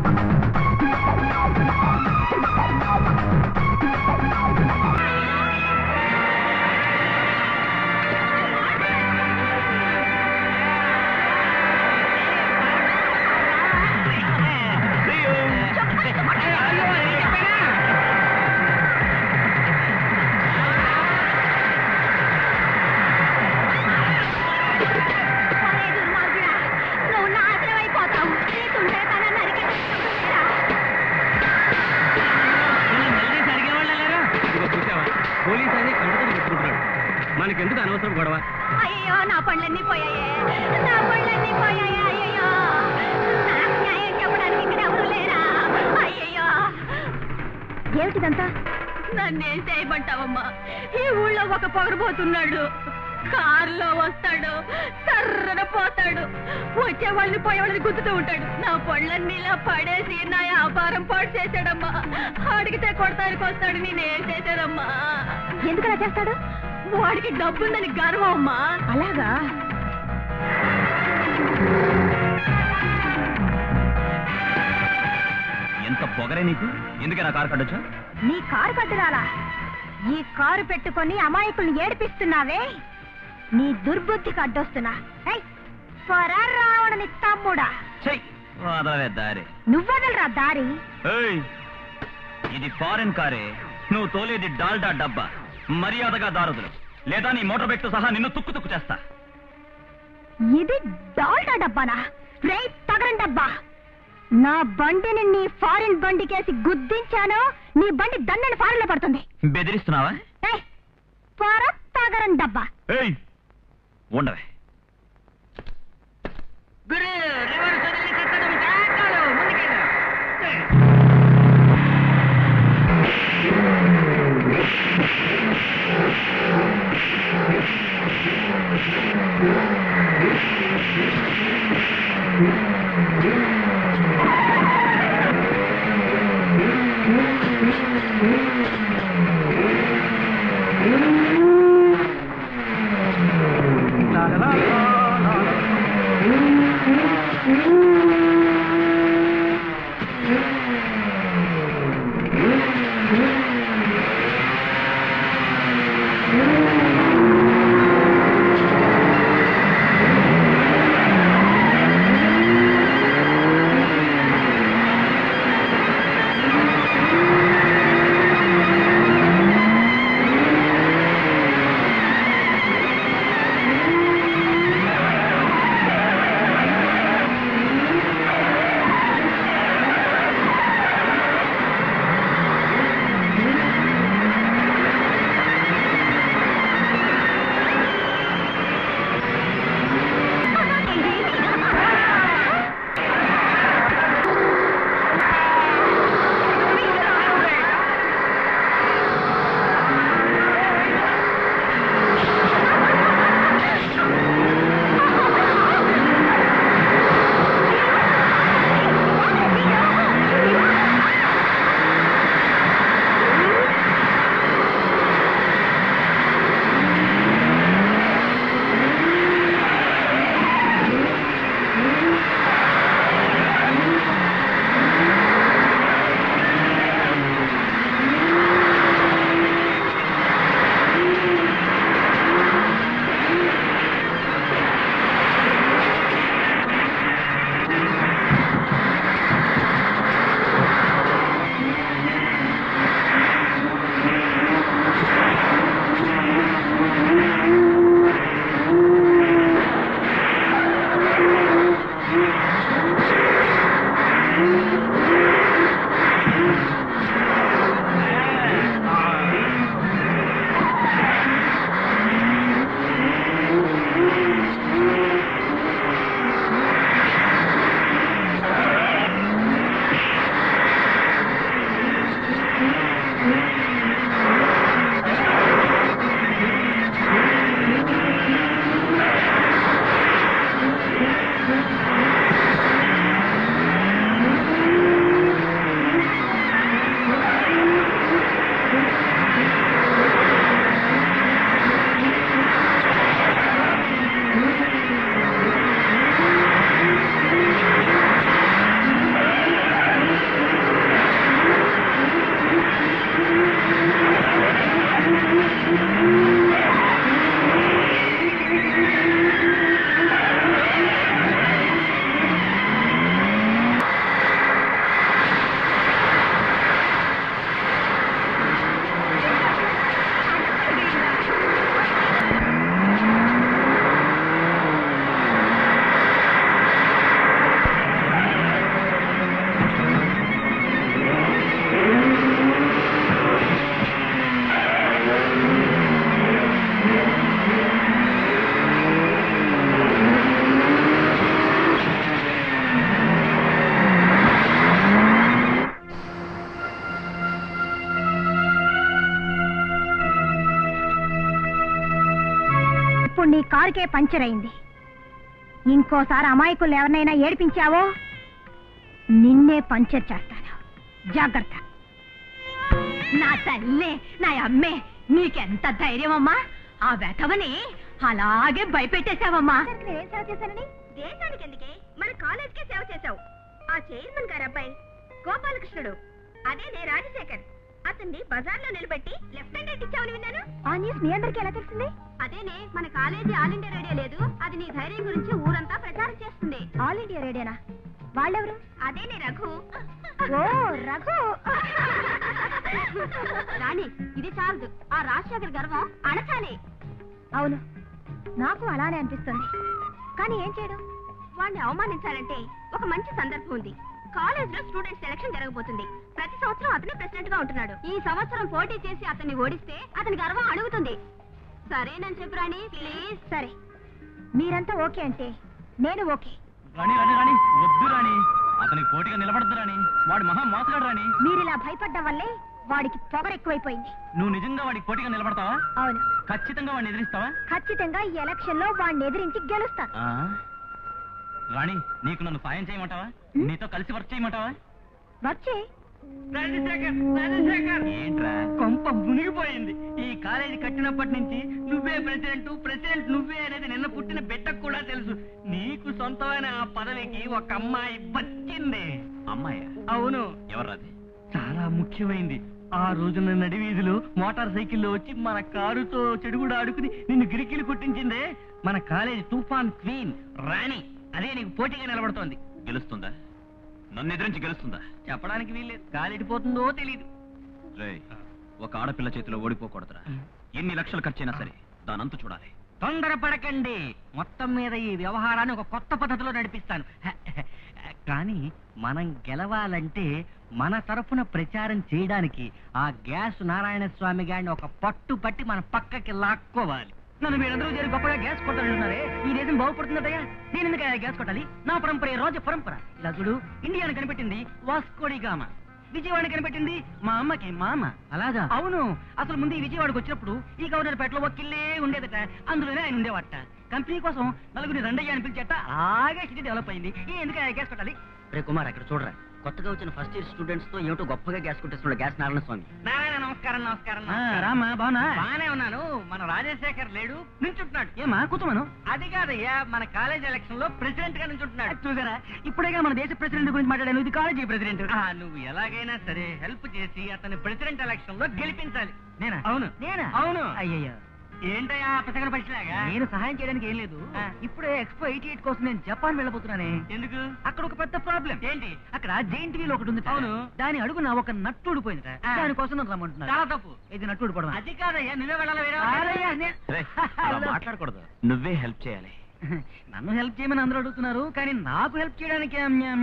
ఒరే దుర్మార్గుడా, నువ్వు నాశనం అయిపోతావు. నీ తుంటరితనం నరికేటట్టుకుంటుందిరా. ఇదిగో చూసావా పోలీస్ అదే కంటతో పెట్టుకుంటున్నాడు మనకెందుకు అనవసరం గొడవ అయ్యయ్యో నా పళ్ళన్నీ పోయాయే నా పళ్ళన్నీ పోయాయే అయ్యయ్యో నాకు న్యాయం చెప్పడానికి ఇక్కడ ఎవరు లేరా అయ్యయ్యో ఏమిటిదంతా నన్నేం చేయమంటావమ్మా ఈ ఊళ్ళో ఒక పొగరబోతున్నాడు కారులో వస్తాడు సర్రన పోతాడు వచ్చే వాళ్ళని పోయే వాళ్ళని గుద్దుతూ ఉంటాడు నా పళ్ళన్నీ ఇలా పడేసి నా వ్యాపారం పాడు చేశాడమ్మా అడిగితే కొడతానికి వస్తాడు నేనేం చేశానమ్మా ఎందుకలా చేస్తాడు వాడికి డబ్బుందని గర్వం అమ్మా అలాగా ఎంత పొగరే నీకు ఎందుకే నా కారు కట్టొచ్చా నీ కారు కట్టురాలా ఈ కారు పెట్టుకొని అమాయకుల్ని ఏడిపిస్తున్నావే నీ దుర్బుద్ధికి అడ్డొస్తున్నా ఏయ్, త్వర రావణని తమ్ముడా చెయ్ వదలవే దారి నువ్వదలరా దారి ఏయ్ ఇది ఫారెన్ కారే నువ్వు తోలేది డాల్డా డబ్బా మర్యాదగా దారుదులు లేదా నీ మోటార్ బైక్ తో సహా నిన్ను తుక్కు తుక్కు చేస్తా ఇది డాల్టా డబ్బానా రే తగరం డబ్బా నా బండిని నీ ఫారిన్ బండికేసి గుద్దించాను నీ బండి దన్నని ఫారిన్ లో పడుతుంది బెదిరిస్తున్నావా ఏయ్, త్వర తగరం డబ్బా ఏయ్ ఉండవే గురు రివర్స్ వదిలి కట్టడం జాగ్రత్తలు ముందుకెళ్ళు ఆ కారుకే పంచర్ అయింది ఇంకోసారి అమాయకులు ఎవరినైనా ఏడిపించావో నిన్నే పంచర్ చేస్తాను జాగ్రత్త నా తల్లే నా అమ్మే నీకెంత ధైర్యం అమ్మా ఆ వెతవని అలాగే భయపెట్టేశావమ్మా ఏం సేవ చేశానని దేశానికి ఎందుకే మన కాలేజ్ కి సేవ చేశావు ఆ చైర్మన్ గారు అబ్బాయి గోపాలకృష్ణుడు అదే నే రాజశేఖర్ అతన్ని బజార్లో నిలబెట్టి లెఫ్ట్ హ్యాండ్ రైట్ ఇచ్చావని విన్నాను ఆ న్యూస్ మీ అందరికీ ఎలా తెలిసింది అదేనే మన కాలేజీ ఆల్ ఇండియా రేడియో లేదు అది నీ ధైర్యం గురించి ఊరంతా ప్రచారం చేస్తుంది ఆల్ ఇండియా రేడియోనా వాళ్ళెవరు అదేనే రఘు ఓ రఘు రాణి ఇది చాలదు ఆ రాజశేఖర్ గర్వం అణచాలి అవును నాకు అలానే అనిపిస్తుంది కానీ ఏం చేయడం వాడిని అవమానించాలంటే ఒక మంచి సందర్భం ఉంది కాలేజ్ లో స్టూడెంట్ సెలక్షన్ జరగబోతుంది ప్రతి సంవత్సరం అతనే ప్రెసిడెంట్ గా ఉంటున్నాడు ఈ సంవత్సరం పోటీ చేసి అతన్ని ఓడిస్తే అతని గర్వం అడుగుతుంది సరేనని చెప్పు రాణి ప్లీజ్ సరే మీరంతా ఓకే అంటే నేను ఓకే రాణి రాణి రాణి వద్దు రాణి అతనికి పోటీగా నిలబడద్దు రాణి వాడు మహా మోసగాడు రాణి మీరిలా భయపడ్డం వల్లే వాడికి పొగరు ఎక్కువైపోయింది నువ్వు నిజంగా వాడికి పోటీగా నిలబడతావా అవును ఖచ్చితంగా వాడిని ఎదిరిస్తావా ఖచ్చితంగా ఈ ఎలక్షన్ లో వాడిని ఎదిరించి గెలుస్తాను ఆ? రాణి నీకు నన్ను సాయం చేయమంటావా నీతో కలిసి వర్క్ చేయమంటావా వచ్చే ఏంట్రా కొంప మునిగిపోయింది ఈ కాలేజీ కట్టినప్పటి నుంచి నువ్వే ప్రెసిడెంట్ ప్రెసిడెంట్ నువ్వే అనేది నిన్న పుట్టిన బిడ్డకు కూడా తెలుసు నీకు సొంతమైన ఆ పదవికి ఒక అమ్మాయి బతికింది అమ్మాయ అవును ఎవర్రాది చాలా ముఖ్యమైంది ఆ రోజున నడివీధిలో మోటార్ సైకిల్లో వచ్చి మన కారుతో చెడుగుడు ఆడుకుని నిన్ను గిరికిలు కొట్టించిందే మన కాలేజీ తుఫాన్ క్వీన్ రాణి అదే నీకు పోటీగా నిలబడుతోంది గెలుస్తుందా నన్ను ఎదిరించి గెలుస్తుందా చెప్పడానికి వీల్లేదు కాలిడిపోతుందో తెలియదు రేయ్ ఒక ఆడపిల్ల చేతిలో ఓడిపోకూడదురా ఎన్ని లక్షలు ఖర్చైనా సరే దానంతు చూడాలి తొందరపడకండి మొత్తం మీద ఈ వ్యవహారాన్ని ఒక కొత్త పద్ధతిలో నడిపిస్తాను కానీ మనం గెలవాలంటే మన తరఫున ప్రచారం చేయడానికి ఆ గ్యాస్ నారాయణ స్వామి గారిని ఒక పట్టు పట్టి మన పక్కకి లాక్కోవాలి నన్ను మీరందరూ చేరి గొప్పగా గ్యాస్ కొట్టాలంటున్నారే ఈ దేశం బాగుపడుతుందటయ్యా నేను ఎందుకు గ్యాస్ కొట్టాలి నా పరంపర ఈ రోజు పరంపర ఇలా చూడు ఇండియాను కనిపెట్టింది వాస్కోడి గామ విజయవాడ కనిపెట్టింది మా అమ్మకి మా అమ్మ అలాగా అవును అసలు ముందు ఈ విజయవాడకు వచ్చినప్పుడు ఈ గవర్నర్ పేటలో ఒక్కిల్లే ఉండేదట అందులోనే ఆయన ఉండేవాట కంపెనీ కోసం నలుగురిని రెండయ్య అని పిలిచేట అలాగే సిటీ డెవలప్ అయింది ఈ ఎందుకు ఆ గ్యాస్ పెట్టాలి రే కుమార్ అక్కడ చూడరా కొత్తగా వచ్చిన ఫస్ట్ ఇయర్ స్టూడెంట్స్ తో ఏమిటో గొప్పగా గ్యాస్ కొట్టేస్తున్నాడు గ్యాస్ నారాయణ స్వామి నారాయణ నమస్కారం నమస్కారం రామా బానా బానే ఉన్నాను మన రాజశేఖర్ లేడు నించుంటున్నాడు ఏమా కూర్చోమను అది కాదయ్యా మన కాలేజ్ ఎలక్షన్ లో ప్రెసిడెంట్ గా నించుంటున్నాడు చూసారా ఇప్పుడేగా మన దేశ ప్రెసిడెంట్ గురించి మాట్లాడాను ఇది కాలేజీ ప్రెసిడెంట్ నువ్వు ఎలాగైనా సరే హెల్ప్ చేసి అతని ప్రెసిడెంట్ ఎలక్షన్ లో గెలిపించాలి నేనా అవును నేనా అవును అయ్యయ్యో ఏంటయ్యా ప్రసంగ పరిచయగా నేను సహాయం చేయడానికి ఏం లేదు ఇప్పుడే ఎక్స్పో ఎయిటీ ఎయిట్ కోసం నేను జపాన్ వెళ్ళబోతున్నానే ఎందుకు అక్కడ ఒక పెద్ద ప్రాబ్లం ఏంటి అక్కడ జైంట్ వీల్ ఒకటి ఉంది అవును దాని అడుగున ఒక నట్టు ఊడిపోయింది దానికోసం నన్ను రమ్మంటున్నారు చాలా తప్పు ఇది నట్టు ఊడిపోవడం అది కాదయ్యా నువ్వే వెళ్ళాలి రేయ్, అలా మాట్లాడకూడదు నువ్వే హెల్ప్ చేయాలి నన్ను హెల్ప్ చేయమని అందరూ అడుగుతున్నారు కానీ నాకు హెల్ప్ చేయడానికి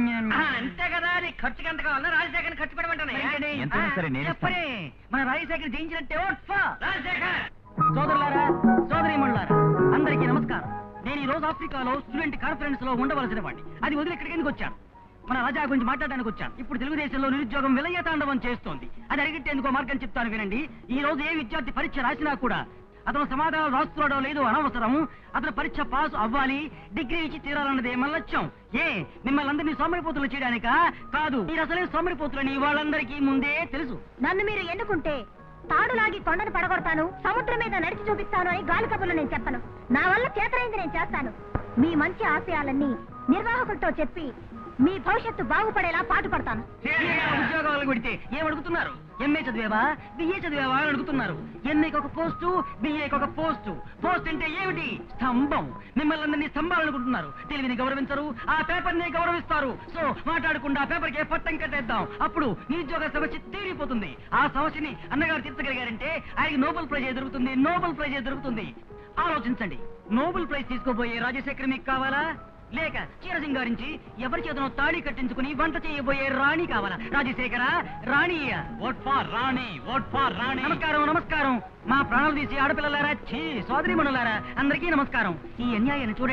అంతే కదా అది ఖర్చుకి ఎంత కావాలా రాజశేఖర్ ఖర్చు పెట్టమంటాను ఎంతైనా సరే నేను ఇస్తాను. చెప్పరే మన రాజశేఖర్ జయించినట్టే ఓట్ ఫర్ రాజశేఖర్ సోదరులారా సోదరిమణులారా అందరికీ నమస్కారం నేను ఈ రోజు ఆఫ్రికాలో స్టూడెంట్ కాన్ఫరెన్స్ లో ఉండవలసిన వాడిని అది వదిలి ఇక్కడికి ఎందుకు వచ్చాను మన రాజా గురించి మాట్లాడడానికి వచ్చాను ఇప్పుడు తెలుగుదేశంలో నిరుద్యోగం విలయ తాండవం చేస్తోంది అది అడిగిట్టేందుకు మార్గం చెప్తాను వినండి ఈ రోజు ఏ విద్యార్థి పరీక్ష రాసినా కూడా అతను సమాధానం రాస్తున్నాడో లేదో అనవసరం అతను పరీక్ష పాస్ అవ్వాలి డిగ్రీ ఇచ్చి తీరాలన్నదే మన లక్ష్యం ఏ మిమ్మల్ని అందరినీ సోమరిపోతులు చేయడానికా కాదు మీరు అసలే సోమరిపోతులని వాళ్ళందరికీ ముందే తెలుసు నన్ను మీరు ఎన్నుకుంటే తాడులాగి కొండను పడగొడతాను సముద్రం మీద నడిచి చూపిస్తాను అని గాలి కబుర్లు నేను చెప్పను నా వల్ల చేతనైంది నేను చేస్తాను మీ మంచి ఆశయాలన్నీ నిర్వాహకులతో చెప్పి మీ భవిష్యత్తు బాగుపడేలా పాటుపడతాను ఉద్యోగాలు పెడితే ఏం అడుగుతున్నారు ఎంఏ చదివేవా బిఏ చదివేవా అని అడుగుతున్నారు ఎంఏకి ఒక పోస్టు బిఏకి ఒక పోస్టు పోస్ట్ అంటే ఏమిటి స్తంభం మిమ్మల్ని అందరినీ స్తంభాలనుకుంటున్నారు తెలివిని గౌరవించరు ఆ పేపర్ ని గౌరవిస్తారు సో మాట్లాడకుండా ఆ పేపర్ కి పట్టం కట్టేద్దాం అప్పుడు నిరుద్యోగ సమస్య తీరిపోతుంది ఆ సమస్యని అన్నగారు తీర్చగలిగారంటే ఆయనకి నోబెల్ ప్రైజ్ దొరుకుతుంది నోబెల్ ప్రైజ్ దొరుకుతుంది ఆలోచించండి నోబెల్ ప్రైజ్ తీసుకోబోయే రాజశేఖర్ మీకు కావాలా లేక చీర సింగారించి ఎవరి చేతనో తాళి కట్టించుకుని వంట చేయబోయే రాణి కావాలా రాజశేఖర రాణి vote for Rani vote for Rani నమస్కారం నమస్కారం మా ప్రాణాలు తీసి ఆడపిల్లలారా ఛీ సోదరిమణులారా అందరికీ నమస్కారం ఈ అన్యాయాన్ని చూడండి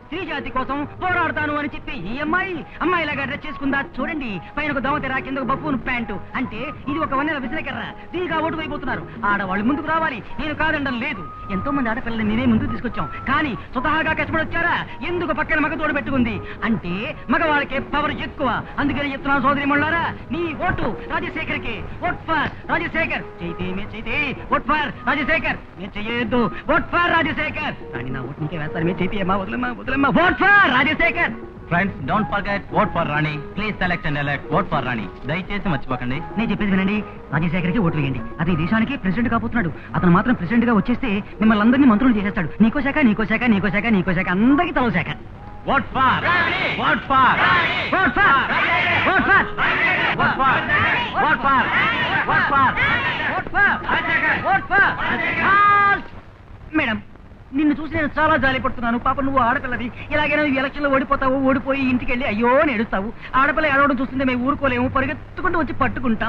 స్త్రీ జాతి కోసం పోరాడతాను అని చెప్పి ఈ అమ్మాయి అమ్మాయిలాగా డ్రెస్ చేసుకుందా చూడండి పైన ఒక దోమతెర కింద ఒక బప్పును ప్యాంటు అంటే ఇది ఒక వన్నెల విసిరకర్ర దీనిగా ఓటు అయిపోతున్నారు ఆడవాళ్ళు ముందుకు రావాలి నేను కాదండం లేదు ఎంతో మంది ఆడపిల్లల్ని నేనే ముందుకు తీసుకొచ్చాం కానీ స్వతహాగా కష్టపడి వచ్చారా ఎందుకు పక్కన మగ తోడు పెట్టుకుంది అంటే మగవాళ్ళకే పవర్ ఎక్కువ అందుకని చెప్తున్నాను సోదరి మొళ్ళారా నీ ఓటు రాజశేఖర్ కి ఓట్ ఫర్ రాజశేఖర్ చైతే మే చైతే ఓట్ ఫర్ రాజశేఖర్ నేను చెయ్యొద్దు ఓట్ ఫర్ రాజశేఖర్ కానీ నా ఓటు నీకే వేస్తారు మే చైతే అమ్మా వదిలేమ్మా వదిలేమ్మా vote for Rajasekhar friends don't forget vote for Rani please select and elect vote for Rani దయచేసి మర్చిపోకండి నేను చెప్పేది వినండి రాజశేఖర్కి ఓటు వేయండి అతను ఈ దేశానికి ప్రెసిడెంట్ కాబోతున్నాడు అతను మాత్రం ప్రెసిడెంట్ గా వచ్చేస్తే మిమ్మల్ని అందరినీ మంత్రులు చేసేస్తాడు నీకో శాఖ నీకో శాఖ నీకో శాఖ నీకో శాఖ అందరికీ తలో శాఖ vote for vote for vote for vote for vote for vote for vote for vote for vote for halt! Madam నిన్ను చూసి నేను చాలా జాలి పడుతున్నాను పాప నువ్వు ఆడపిల్లది ఇలాగైనా నువ్వు ఎలక్షన్ లో ఓడిపోతావు ఓడిపోయి ఇంటికి వెళ్ళి అయ్యో అని ఏడుస్తావు ఆడపిల్ల ఏడవడం చూస్తుంటే మేము ఊరుకోలేము పరిగెత్తుకుంటూ వచ్చి పట్టుకుంటాం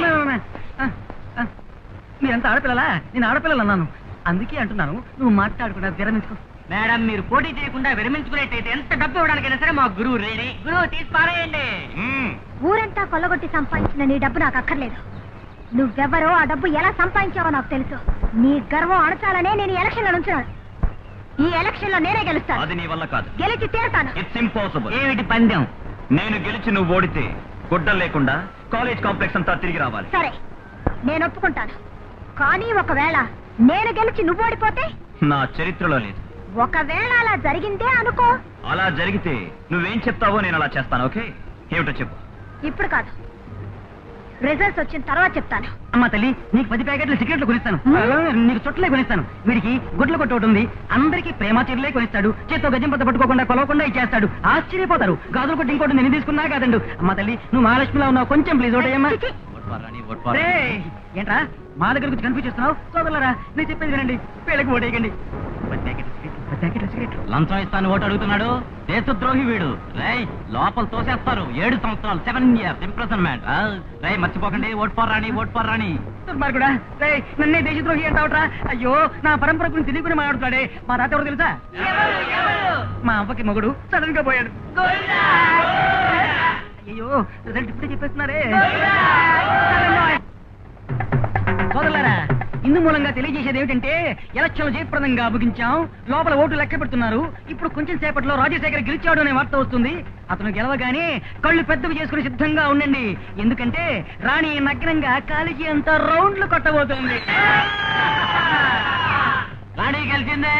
ఆ, ఆ, మీరంతా ఆడపిల్లలా నేను ఆడపిల్లలు అన్నాను అందుకే అంటున్నాను నువ్వు మాట్లాడుకున్నా విరమించుకో మేడం మీరు పోటీ చేయకుండా విరమించుకునేట్టయితే ఎంత డబ్బు ఇవ్వడానికైనా సరే మా గురువు రెడీ గురువు తీసి పారేయండి ఊరంతా కొల్లగొట్టి సంపాదించిన నీ డబ్బు నాకు అక్కర్లేదు నువ్వెవరో ఆ డబ్బు ఎలా సంపాదించావో నాకు తెలుసు నీ గర్వం అణచాలనే నేను ఎలక్షన్ లో నుంచున్నాను ఈ ఎలక్షన్ లో నేనే గెలుస్తాను అది నీ వల్ల కాదు గెలిచి తీరుతాను ఇట్స్ ఇంపాసిబుల్ ఏమిటి పందెం నేను గెలిచి నువ్వు ఓడితే గుడ్డ లేకుండా కాలేజ్ కాంప్లెక్స్ అంతా తిరిగి రావాలి సరే నేను ఒప్పుకుంటాను కానీ ఒకవేళ నేను గెలిచి నువ్వు ఓడిపోతే నా చరిత్రలో లేదు ఒకవేళ అలా జరిగిందే అనుకో అలా జరిగితే నువ్వేం చెప్తావో నేను అలా చేస్తాను ఓకే ఏమిటో చెప్పు ఇప్పుడు కాదు రిజల్ట్స్ వచ్చిన తర్వాత చెప్తాను అమ్మా తల్లి నీకు పది ప్యాకెట్లు సిగరెట్లు కొనిస్తాను హ్మ్? ఆ, నీకు చుట్టలే కొనిస్తాను వీడికి గుడ్ల కొట్టు ఒకటి ఉంది అందరికి ప్రేమ చీరలే కొనిస్తాడు చేత్తో గజం పత్త పట్టుకోకుండా కొలవకుండా ఇచ్చేస్తాడు ఆశ్చర్యపోతారు గాజులు కొట్టి ఇంకోటి నేను తీసుకున్నా కాదండు అమ్మా తల్లి నువ్వు మహాలక్ష్మిలా ఉన్నావు కొంచెం ప్లీజ్ ఓటేయమ్మా చిచి, vote for Rani vote for రేయ్, ఏంట్రా మా దగ్గర గురించి కన్ఫ్యూజ్ చేస్తున్నావు సోదరులారా నేను చెప్పేది వినండి వీళ్ళకి ఓటేయకండి పది ప్యాకెట్లు సిగరెట్లు పది ప్యాకెట్లు సిగరెట్లు లంచం ఇస్తాను ఓటు అడుగుతున్నాడు దేశద్రోహి వీడు రేయ్ లోపల తోసేస్తారు ఏడు సంవత్సరాలు సెవెన్ ఇయర్స్ ఇంప్రెసన్మెంట్ రేయ్ మర్చిపోకండి vote for Rani vote for Rani దుర్మార్గుడా రే నన్నే దేశద్రోహి అంటావుట్రా అయ్యో నా పరంపర గురించి తెలియకుని మాట్లాడుతాడే మా తాత ఎవరు తెలుసా మా అవ్వకి మొగుడు సడన్ గా పోయాడు అయ్యో రిజల్ట్ ఇప్పుడే చెప్పేస్తున్నారే సోదరులారా ఇందు మూలంగా తెలియజేసేది ఏమిటంటే ఎలక్షన్లు జయప్రదంగా ముగించాం లోపల ఓటు లెక్క పెడుతున్నారు ఇప్పుడు కొంచెం సేపట్లో రాజశేఖర్ గెలిచాడు అనే వార్త వస్తుంది అతను గెలవగానే కళ్ళు పెద్దవి చేసుకుని సిద్ధంగా ఉండండి ఎందుకంటే రాణి నగ్నంగా కాలికి అంత రౌండ్లు కొట్టబోతుంది రాణి గెలిచిందే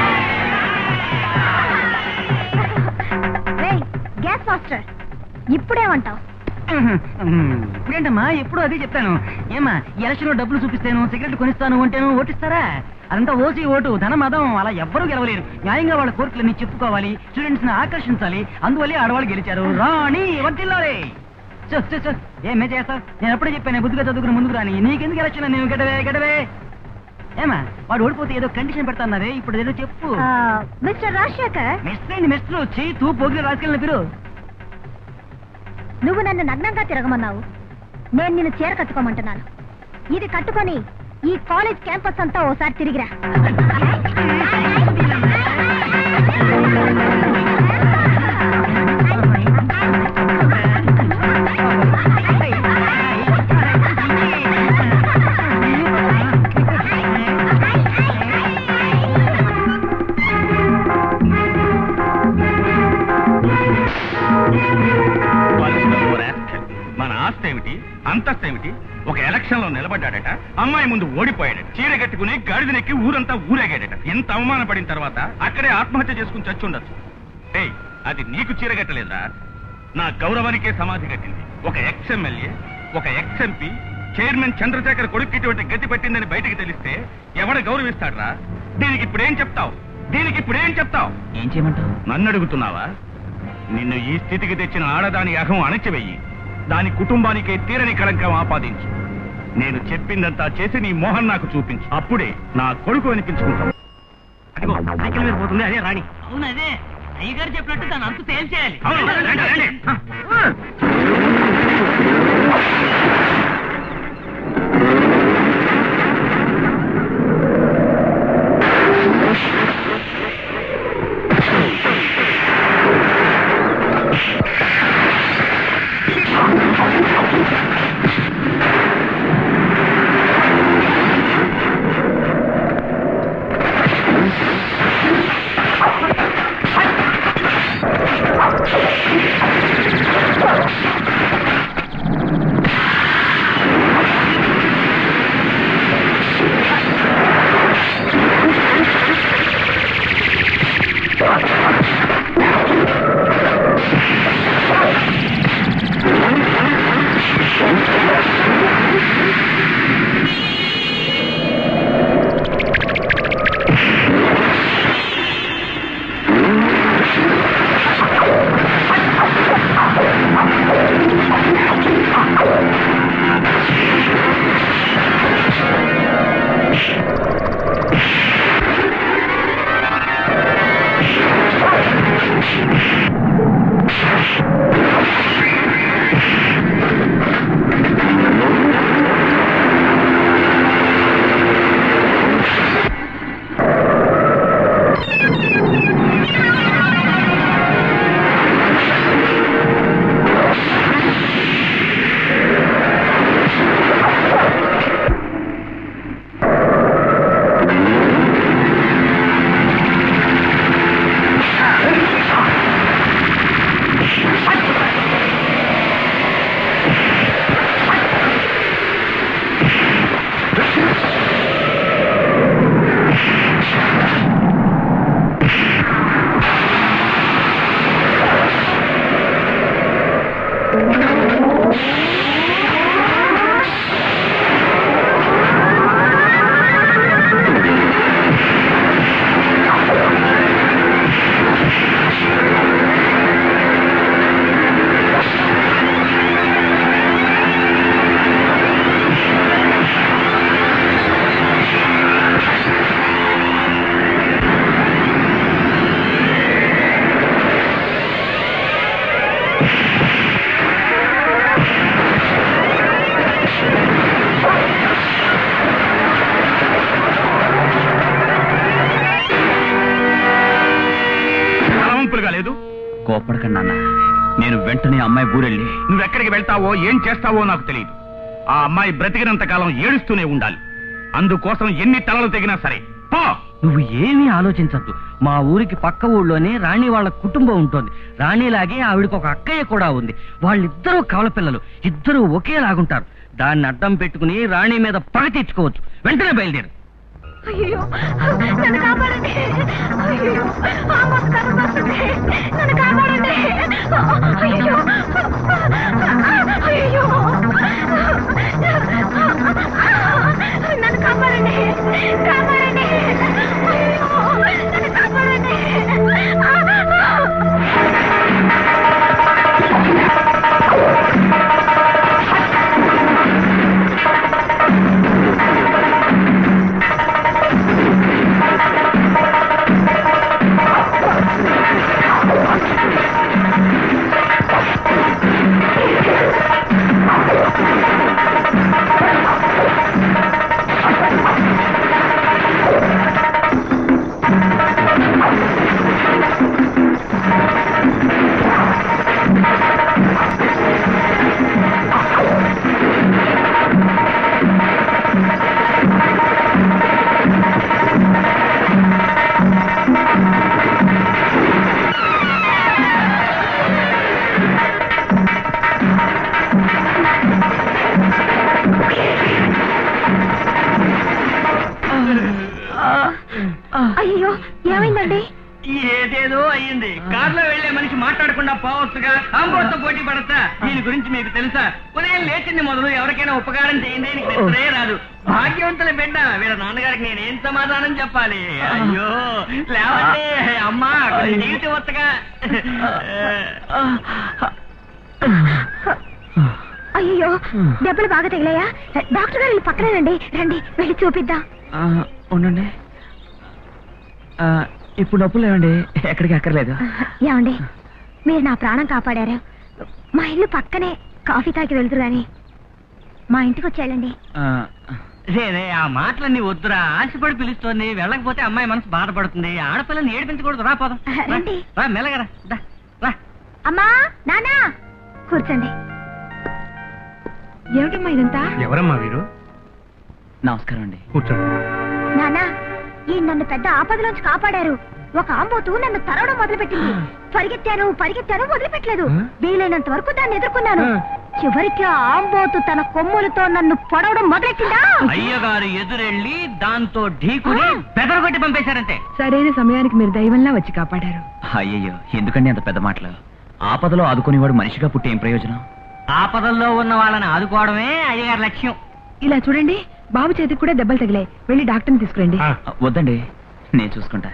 రేయ్ గ్యాస్ మాస్టర్ ఇప్పుడేమంటావు ఇప్పుడేంటమ్మా ఎప్పుడు అదే చెప్తాను ఏమా ఎలక్షన్ లో డబ్బులు చూపిస్తాను సిగరెట్ కొనిస్తాను అంటేను ఓటిస్తారా అదంతా ఓసి ఓటు ధన మదం అలా ఎవ్వరూ గెలవలేరు న్యాయంగా వాళ్ళ కోరికలన్నీ చెప్పుకోవాలి స్టూడెంట్స్ ని ఆకర్షించాలి అందువల్లే ఆడవాళ్ళు గెలిచారు రాణి వర్తిల్లారే చూ చూ చూ ఏమే చేస్తావు నేను ఎప్పుడే చెప్పాను బుద్ధిగా చదువుకుని ముందుకు రాని నీకెందుకు ఎలక్షన్ నేను గడవే గడవే ఏమా వాడు ఓడిపోతే ఏదో కండిషన్ పెడతాన్నారే ఇప్పుడు ఏదో చెప్పు ఆ, మిస్టర్ రాజశేఖర్ మిస్టర్ అండి మిస్టర్ వచ్చి తూ పోగిలో రాసుకెళ్ళిన పేరు నువ్వు నన్ను నగ్నంగా తిరగమన్నావు నేను నిన్ను చీర కట్టుకోమంటున్నాను ఇది కట్టుకొని ఈ కాలేజ్ క్యాంపస్ అంతా ఓసారి తిరిగిరా మన ఆస్తి ఏమిటి అంతస్తు ఏమిటి ఒక ఎలక్షన్ లో నిలబడ్డాడట అమ్మాయి ముందు ఓడిపోయాడట చీర కట్టుకుని గాడిదనెక్కి ఊరంతా ఊరేగాడట ఎంత అవమానపడిన తర్వాత అక్కడే ఆత్మహత్య చేసుకుని చచ్చుండొచ్చు ఏయ్ అది నీకు చీర కట్టలేదురా నా గౌరవానికే సమాధి కట్టింది ఒక ఎక్స్ ఎమ్మెల్యే ఒక ఎక్స్ ఎంపీ చైర్మన్ చంద్రశేఖర్ కొడుకు ఇటువంటి గతి పట్టిందని బయటికి తెలిస్తే ఎవడ గౌరవిస్తాడ్రా దీనికి ఇప్పుడేం చెప్తావు దీనికి ఇప్పుడేం చెప్తావు ఏం చేయమంటావు నన్ను అడుగుతున్నావా నిన్ను ఈ స్థితికి తెచ్చిన ఆడదాని అహం అణచివెయ్యి దాని కుటుంబానికే తీరని కళంకం ఆపాదించు నేను చెప్పిందంతా చేసి నీ మోహన్ నాకు చూపించు అప్పుడే నా కొడుకు అనిపించుకుంటావు అదిగో సైకిల్ మీద పోతుంది అదే రాణి అవును అదే అయ్యగారు చెప్పినట్టు దాని అంతు తేల్చేయాలి అవును, రండి, రండి. ఆ కోపడకండి నాన్న నేను వెంటనే అమ్మాయి ఊరెళ్ళి నువ్వెక్కడికి వెళ్తావో ఏం చేస్తావో నాకు తెలియదు ఆ అమ్మాయి బ్రతికినంత కాలం ఏడుస్తూనే ఉండాలి అందుకోసం ఎన్ని తలలు తెగినా సరే పో నువ్వు ఏమీ ఆలోచించద్దు మా ఊరికి పక్క ఊళ్ళోనే రాణి వాళ్ళ కుటుంబం ఉంటుంది రాణిలాగే ఆవిడకి ఒక అక్కయ్య కూడా ఉంది వాళ్ళిద్దరూ కవల పిల్లలు ఇద్దరూ ఒకేలాగుంటారు దాన్ని అడ్డం పెట్టుకుని రాణి మీద పగ తెచ్చుకోవచ్చు వెంటనే బయలుదేరు అయ్యో నన్ను కాపాడండి అయ్యో ఆ మొత్తం వస్తుంది నన్ను కాపాడండి అయ్యో అయ్యో నన్ను కాపాడండి కాపాడండి అయ్యో నన్ను కాపాడండి అయ్యో ఏమైందండి ఏదేదో అయ్యింది కార్లో వెళ్లే మనిషి మాట్లాడకుండా పోవచ్చుగా ఆంబోతో పోటీ పడతా దీని గురించి మీకు తెలుసా ఉదయం లేచింది మొదలు ఎవరికైనా ఉపకారం చేయండి నీకు నిద్రే రాదు భాగ్యవంతుల బిడ్డ వీళ్ళ నాన్నగారికి నేను ఏం సమాధానం చెప్పాలి అయ్యో లేవండి అమ్మా కొంచెం జీవితం వచ్చగా అయ్యో దెబ్బలు బాగా తగిలాయా డాక్టర్ గారు పక్కనేనండి రండి వెళ్ళి చూపిద్దాం ఉండండి ఇప్పుడు నొప్పులు లేవండి ఎక్కడికి అక్కర్లేదు ఏమండి మీరు నా ప్రాణం కాపాడారు మా ఇల్లు పక్కనే కాఫీ తాగి వెళ్తురు గాని మా ఇంటికి వచ్చేయాలండి రే ఆ మాటలన్నీ వద్దురా ఆశపడి పిలుస్తోంది వెళ్ళకపోతే అమ్మాయి మనసు బాధపడుతుంది ఆడపిల్లని ఏడిపించకూడదు రా పోదాం రా, రండి. రా మెల్లగరా దా, రా అమ్మా నానా కూర్చోండి ఏమిటమ్మా ఇదంతా ఎవరమ్మా వీరు నమస్కారం అండి కూర్చోండి నానా ఈ నన్ను పెద్ద ఆపదలోంచి కాపాడారు ఒక ఆంబోతు నన్ను తరవడం మొదలుపెట్టింది పరిగెత్తాను పరిగెత్తాను వదిలిపెట్టలేదు వీలైనంత వరకు దాన్ని ఎదుర్కొన్నాను చివరికి ఆ ఆంబోతు తన కొమ్ములతో నన్ను పొడవడం మొదలెట్టిందా అయ్యగారు ఎదురెళ్ళి దాంతో ఢీకుని బెదరగొట్టి పంపేశారంటే సరైన సమయానికి మీరు దైవంలా వచ్చి కాపాడారు అయ్యయ్యో ఎందుకండి అంత పెద్ద మాటలు ఆపదలో ఆదుకునేవాడు మనిషిగా పుట్టి ఏం ప్రయోజనం ఆపదల్లో ఉన్న వాళ్ళని ఆదుకోవడమే అయ్యగారి లక్ష్యం ఇలా చూడండి బాబు చేతికి కూడా దెబ్బలు తగిలాయి వెళ్ళి డాక్టర్ని తీసుకురండి ఆ, వద్దండి నేను చూసుకుంటా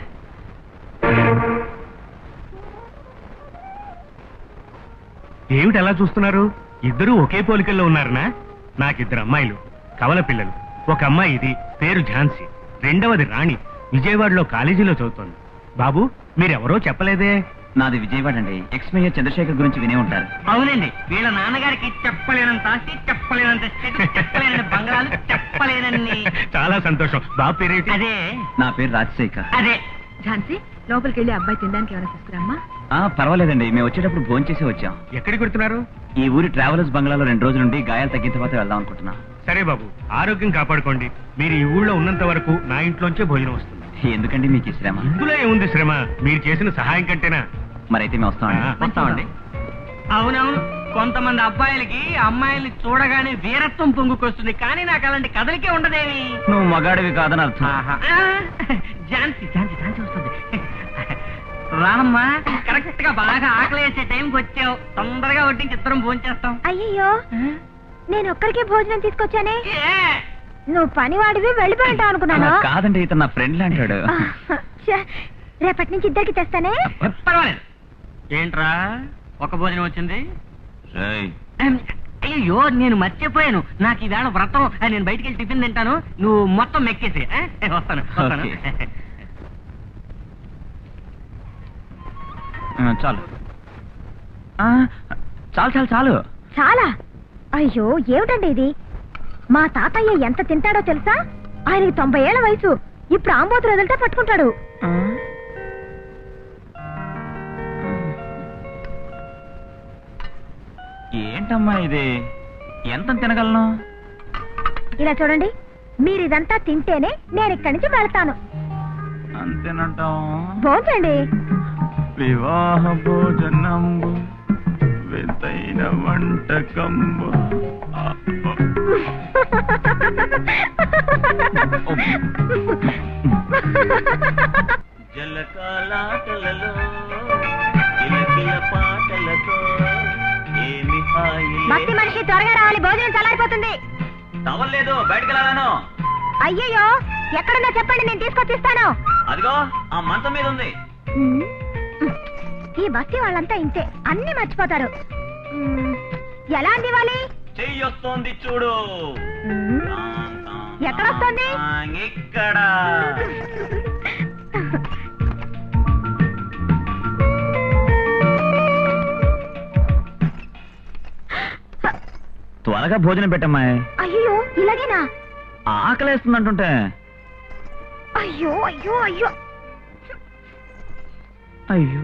ఏమిటి అలా చూస్తున్నారు ఇద్దరూ ఒకే పోలికల్లో ఉన్నారనా నాకిద్దరు అమ్మాయిలు కవల పిల్లలు ఒక అమ్మాయి ఇది పేరు ఝాన్సీ రెండవది రాణి విజయవాడలో కాలేజీలో చదువుతోంది బాబు మీరెవరో చెప్పలేదే నాది విజయవాడ అండి ఎక్స్ మేయర్ చంద్రశేఖర్ గురించి వినే ఉంటారు అవునండి వీళ్ళ నాన్నగారికి చెప్పలేనంత ఆస్తి చెప్పలేనంత చెడు చెప్పలేనన్ని బంగారాలు చెప్పలేనన్ని చాలా సంతోషం బాబు పేరేంటి అదే నా పేరు రాజశేఖర్ అదే ఝాన్సీ లోపలికి వెళ్ళి అబ్బాయి తినడానికి ఏమైనా తీసుకురామ్మా ఆ పర్వాలేదండి మేము వచ్చేటప్పుడు భోజనం చేసి వచ్చాం ఎక్కడికి వెళ్తున్నారు ఈ ఊరి ట్రావెలర్స్ బంగ్లాలో రెండు రోజుల నుండి గాయాలు తగ్గిన తర్వాత వెళ్దాం అనుకుంటున్నాం సరే బాబు ఆరోగ్యం కాపాడుకోండి మీరు ఈ ఊళ్ళో ఉన్నంత వరకు నా ఇంట్లోంచే భోజనం వస్తుంది ఎందుకండి మీకు ఈ శ్రమ ఇందులో ఏముంది శ్రమ మీరు చేసిన సహాయం కంటేనా మరైతే మేము వస్తామండి ఆ. వస్తామండి అవునవును కొంతమంది అబ్బాయిలకి అమ్మాయిల్ని చూడగానే వీరత్వం పొంగుకొస్తుంది కానీ నాకు అలాంటి కథలకే ఉండదేమి నువ్వు మగాడివి కాదని అర్థం ఆహా. ఆ, ఝాన్సీ ఝాన్సీ ఝాన్సీ వస్తుంది రానమ్మా కరెక్ట్ గా బాగా ఆకలి వేసే టైంకి వచ్చావు తొందరగా వడ్డించి ఇద్దరం భోజనం చేస్తాం అయ్యయ్యో నేను ఒక్కరికే భోజనం తీసుకొచ్చానే ఏ? నువ్వు పనివాడివి వెళ్ళిపోయి ఉంటావు అనుకున్నాను కాదండి ఇతను నా ఫ్రెండ్ అంటాడు ఛ, రేపటి నుంచి ఇద్దరికి తెస్తానే పర్వాలేదు ఏంట్రా ఒక భోజనం వచ్చింది రేయ్, అహం, అయ్యో నేను మర్చిపోయాను నాకు ఈవేళ వ్రతం ఆ, నేను బయటికి వెళ్ళి టిఫిన్ తింటాను నువ్వు మొత్తం మెక్కేసి ఆ? వస్తాను వస్తాను ఓకే. ఆ, చాలు ఆ, చాలు చాలు చాలు చాలా అయ్యో ఏమిటండి ఇది మా తాతయ్య ఎంత తింటాడో తెలుసా ఆయనకి తొంభై ఏళ్ల వయసు ఇప్పుడు ఆంబోతులు వదిలితే పట్టుకుంటాడు ఏంటమ్మా ఇది ఎంత తినగలను ఇలా చూడండి మీరు ఇదంతా తింటేనే నేను ఇక్కడి నుంచి వెళ్తాను అంతేనంటాం భోజండి వివాహ భోజనంబు వింతైన వంటకంబు జలకాలాటలలో కిలకిల పాటలతో ఏమి మత్తి మనిషి త్వరగా రావాలి భోజనం చల్లారిపోతుంది తవలేదు బయటకు వెళ్ళాను అయ్యయ్యో ఎక్కడున్నా చెప్పండి నేను తీసుకొచ్చిస్తాను అదిగో ఆ మంచం మీద ఉంది ఉమ్. ఈ బస్తీ వాళ్ళంతా ఇంతే అన్ని మర్చిపోతారు ఉమ్, ఎలా అందివ్వాలి చెయ్యి వస్తోంది చూడు ఉమ్, ఎక్కడొస్తోంది? ఇక్కడ త్వరగా భోజనం పెట్టమ్మా అయ్యో ఇలాగేనా ఆకలేస్తుంది అంటుంటే అయ్యో అయ్యో అయ్యో అయ్యో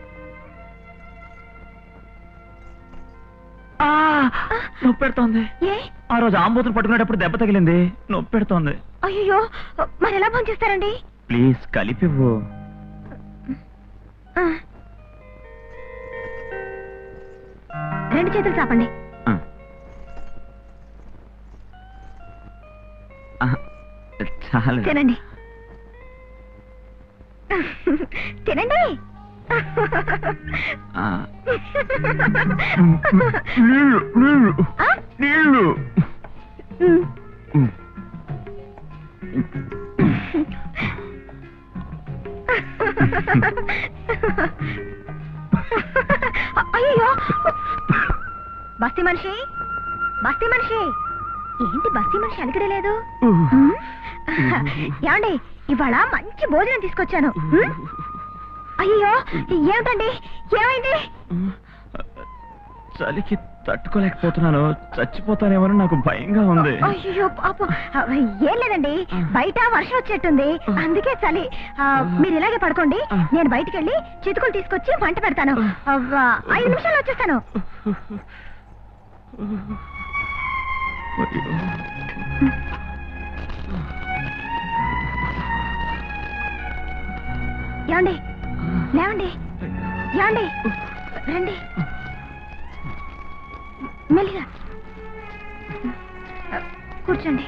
ఆ, నొప్పి పెడుతోంది ఏ ఆ రోజు ఆంబోతులు పట్టుకునేటప్పుడు దెబ్బ తగిలింది నొప్పి పెడుతోంది అయ్యో మరి ఎలా భోంచేస్తారండి ప్లీజ్ కలిపివ్వు ఆ. రెండు చేతులు చాపండి ఆ. ఆ, చాలు తినండి తినండి ఆ. నీళ్ళు నీళ్ళు ఆ? నీళ్ళు ఉమ్. అయ్యో బస్తీ మనిషి బస్తీ మనిషి ఏంటి బస్తీ మనిషి అలికిడే లేదు ఉమ్. ఏమండి ఇవాళ మంచి భోజనం తీసుకొచ్చాను ఉమ్. అయ్యో ఏమిటండి ఏమైంది చలికి తట్టుకోలేకపోతున్నాను చచ్చిపోతానేమో నాకు భయంగా ఉంది అయ్యో పాపం ఏం లేదండి బయట వర్షం వచ్చేట్టుంది అందుకే చలి ఆ, మీరు ఇలాగే పడుకోండి నేను బయటికి వెళ్ళి చితుకులు తీసుకొచ్చి వంట పెడతాను అవ్వా, ఐదు నిమిషాలు వచ్చేస్తాను ఏమండి లేవండి ఏమండి రండి మెల్లిగా కూర్చోండి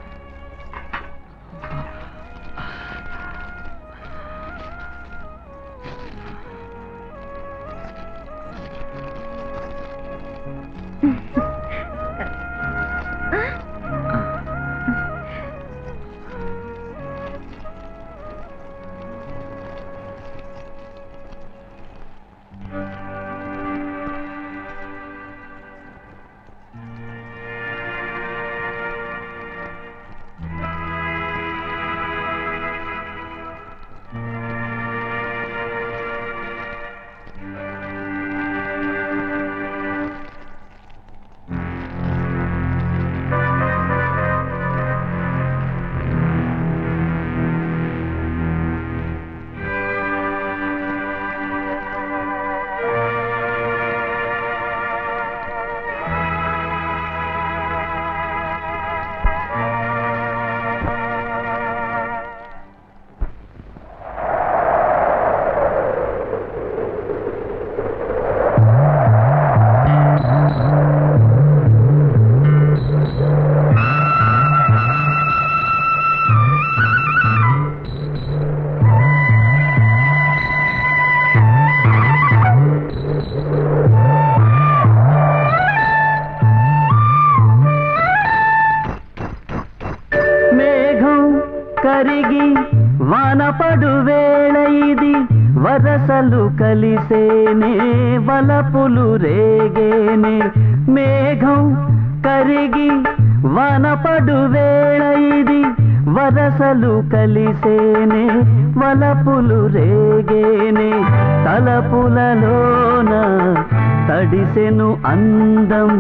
మేఘం కరిగి వానపడు వేళ ఇది వరసలు కలిసేనే వలపులు రేగేనే మేఘం కరిగి వానపడు వేళ ఇది వరసలు కలిసేనే వలపులు రేగేనే తలపులలోన తడిసెను అందం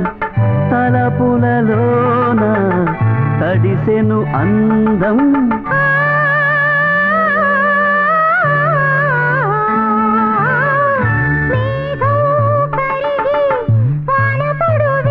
తలపులలోన తడిసెను అందం మేఘం కరిగి వానపడు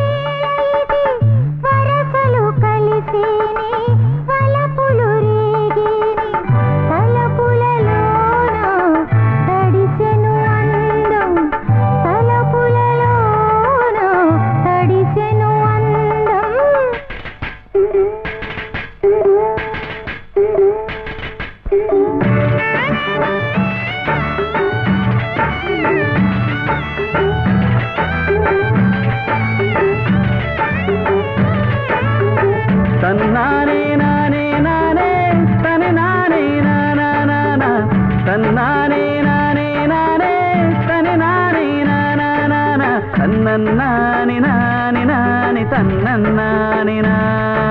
తన్నానే నానే నానే తని నానే నానా నానా తన్నానే నానే నానే తని నానే నానా నానా తన్నన్నాని నాని నాని తన్నన్నాని నా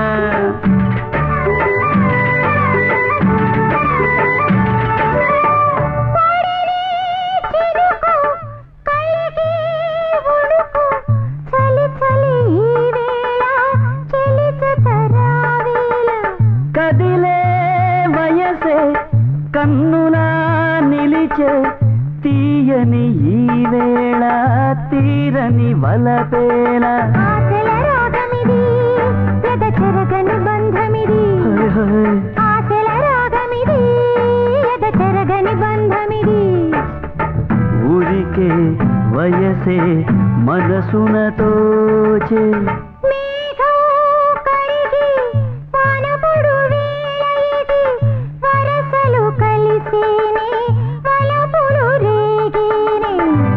కదిలే వయసే కన్నులా నిలిచే తీయని ఈ వేళ తీరని వలపేళ చెరగని బంధమిది హాయ్ హాయ్. ఆశల రాగమిది ఎద చెరగని బంధమిది ఊరికే వయసే మనసున తోచే మేఘం కరిగి వానపడు వేళ ఇది వరసలు కలిసేనే వలపులు రేగేనే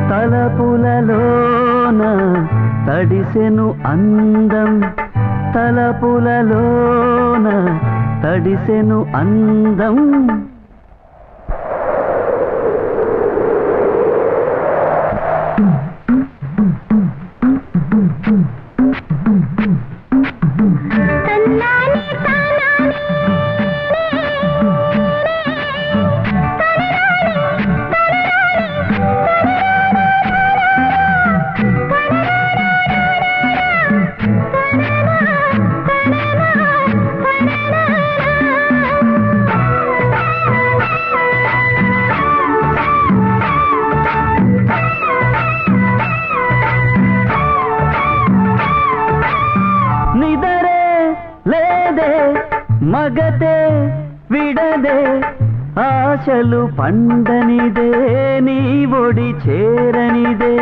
తలపులలోన తడిసెను అందం తలపులలోన తడిసెను అందం తన్నాని తానాని నిదరే లేదే మగతే విడదే ఆశలు పండనిదే నీ ఒడి చేరనిదే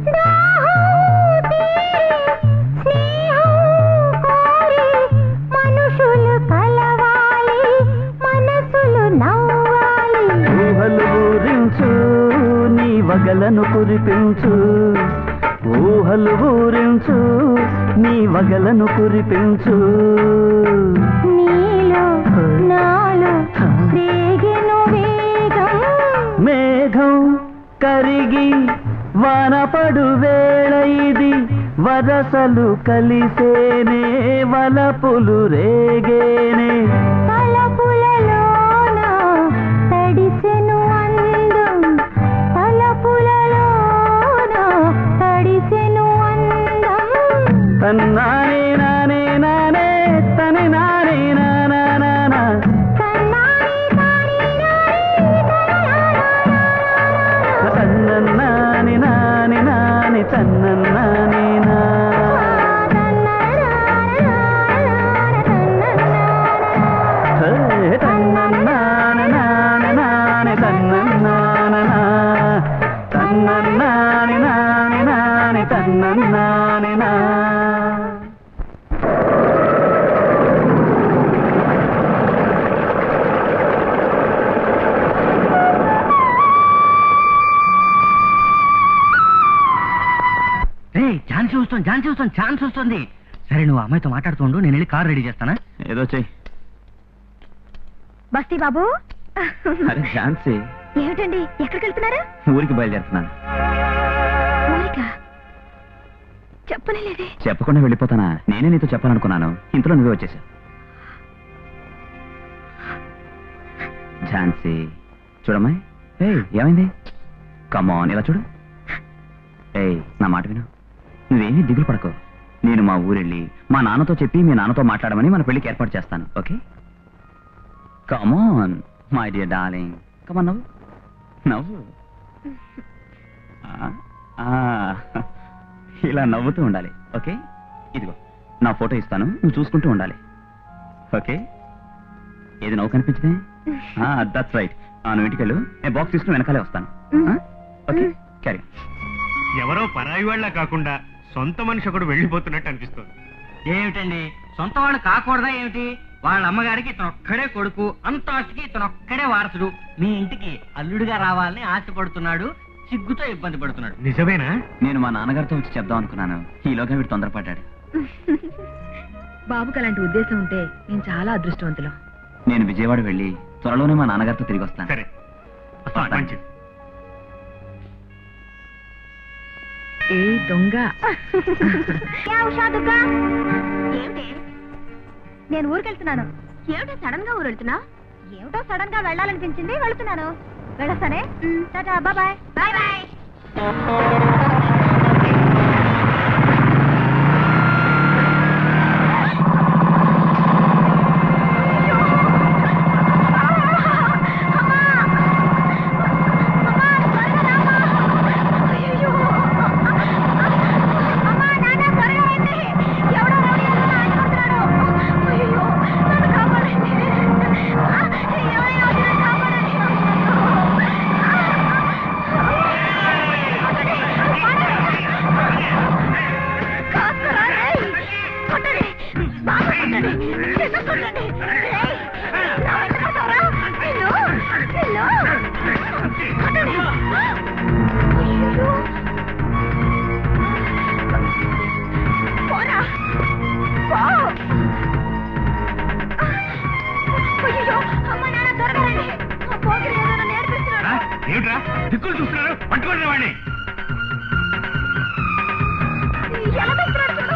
మనుషులు కలవాలి మనసులు నవ్వాలి ఊహలు ఊరించు నీ వగలను కురిపించు ఊహలు ఊరించు నీ వగలను కురిపించు నీలో నాలో రేగెను వేగం మేఘం కరిగి వానపడు వేళ ఇది వరసలు కలిసేనే వలపులు రేగేనే తలపులలోన తడిసెను అందం తలపులలోన తడిసెను అందం తన్నానే నానే నానే తని నానే నానా నానా తన్నాని తాని తన్నన్నాని నాని నాని తన్నన్నాని నా హే, తన్నన్నాని నాని నాని తన్నన్నాని నా తన్నన్నాని నాని నాని తన్నన్నాని నా రే ఛాన్స్ వస్తుంది ఛాన్స్ వస్తుంది ఛాన్స్ వస్తుంది సరే నువ్వు ఆ అమ్మాయితో మాట్లాడుతుండు నేను వెళ్ళి కార్ రెడీ చేస్తానా ఏదో చెయ్యి బస్తీ బాబు అరే ఝాన్సీ ఏమిటండి ఎక్కడికి వెళ్తున్నారు ఊరికి బయలుదేరుతున్నాను ఊరికా చెప్పనే లేదే చెప్పకుండా వెళ్ళిపోతానా నేనే నీతో చెప్పాలనుకున్నాను ఇంతలో నువ్వే వచ్చేసా ఝాన్సీ చూడమ్మాయి ఏయ్ ఏమైంది కమాన్ ఇలా చూడు ఏయ్ నా మాట విను నువ్వేమీ దిగులు పడకు నేను మా ఊరెళ్ళి మా నాన్నతో చెప్పి మీ నాన్నతో మాట్లాడమని మన పెళ్లికి ఏర్పాటు చేస్తాను okay come on my dear darling come on నవ్వు నవ్వు ఆ, ఆ, ఇలా నవ్వుతూ ఉండాలి ఓకే ఇదిగో నా ఫోటో ఇస్తాను నువ్వు చూసుకుంటూ ఉండాలి ఓకే ఏది నవ్వు కనిపించదే దట్స్ రైట్ నువ్వు ఇంటికి వెళ్ళు నేను బాక్స్ తీసుకుని వెనకాలే వస్తాను ఓకే క్యారీ ఎవరో పరాయి వాళ్ళ కాకుండా సొంత మనిషి ఒకడు వెళ్ళిపోతున్నట్టు అనిపిస్తుంది ఏమిటండి సొంత వాళ్ళు కాకూడదా ఏమిటి వాళ్ళ అమ్మగారికి ఇతను ఒక్కడే కొడుకు అంత ఆస్తికి ఇతను ఒక్కడే వారసుడు మీ ఇంటికి అల్లుడిగా రావాలని ఆశపడుతున్నాడు సిగ్గుతో ఇబ్బంది పడుతున్నాడు నిజమేనా నేను మా నాన్నగారితో వచ్చి చెప్దాం అనుకున్నాను ఈలోగా వీడు తొందరపడ్డాడు బాబుకి అలాంటి ఉద్దేశం ఉంటే నేను చాలా అదృష్టవంతులం నేను విజయవాడ వెళ్ళి త్వరలోనే మా నాన్నగారితో తిరిగి వస్తాను సరే వస్తాను, మంచిది ఏ దొంగ ఏ ఉషా దుర్గా ఏమిటి నేను ఊరికెళ్తున్నాను ఏమిటి సడన్ గా ఊరెళ్తున్నా ఏమిటో సడన్ గా వెళ్ళాలనిపించింది వెళ్తున్నాను వెళ్ళొస్తానే టాటా బాయ్ బాయ్ బాయ్ రా, ఏమిట్రా దిక్కులు చూస్తున్నారు పట్టుకోండి వాడిని ఎలా పెడుతున్నాడు చూడు.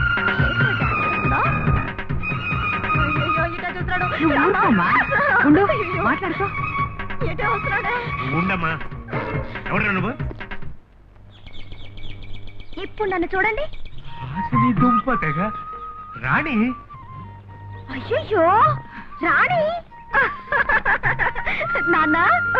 అయ్యయ్యో, ఇటా చూస్తున్నాడు. నువ్వు ఊరుకోమ్మా. ఉండు, అయ్యయ్యో. మాట్లాడుకో. ఎటే వస్తున్నాడే? ఉండమ్మా ఎవరు నువ్వు ఇప్పుడు నన్ను చూడండి హాసిని దుంప తెగ రాణి అయ్యయ్యో రాణి నాన్న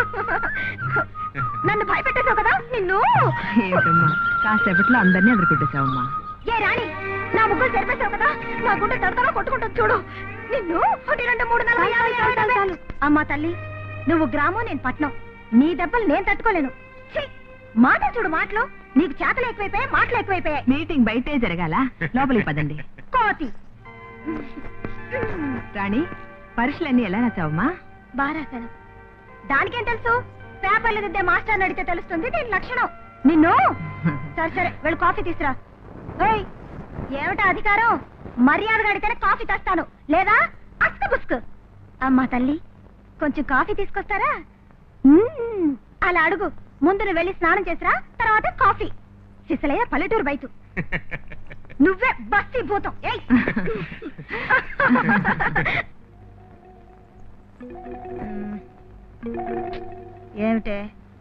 నన్ను భయపెట్టేశావు కదా నిన్ను ఏమిటమ్మా కాసేపట్లో అందరినీ ఎదుర్కొట్టేశావమ్మా ఏ రాణి నా ముగ్గురు తెరిపేశావు కదా నా గుండె తడతలో కొట్టుకుంటుంది చూడు నిన్ను ఒకటి రెండు మూడు నలభై యాభై అరవై డెబ్బై. అమ్మా తల్లి నువ్వు గ్రామం నేను పట్నం నీ దెబ్బలు నేను తట్టుకోలేను ఛీ! మాట చూడు మాటలు నీకు చేతలు ఎక్కువైపోయాయి మాటలు ఎక్కువైపోయాయి మీటింగ్ బయటే జరగాల లోపలికి పదండి కోతి రాణి పరీక్షలన్నీ ఎలా రాసావమ్మా బారాసను దానికేం తెలుసు పేపర్లు దిద్దే మాస్టర్ అడిగితే తెలుస్తుంది దీని లక్షణం నిన్ను సరే సరే వెళ్ళి కాఫీ తీసురా ఏయ్ ఏమిటా అధికారం మర్యాదగా అడిగితేనే కాఫీ తెస్తాను లేదా అస్క పుస్కు అమ్మా తల్లి కొంచెం కాఫీ తీసుకొస్తారా మ్మ్. అలా అడుగు ముందు నువ్వు వెళ్ళి స్నానం చేసిరా తర్వాత కాఫీ సిసలయ్య పల్లెటూరు బయట నువ్వే బస్తీ భూతం ఏయ్ ఏమిటే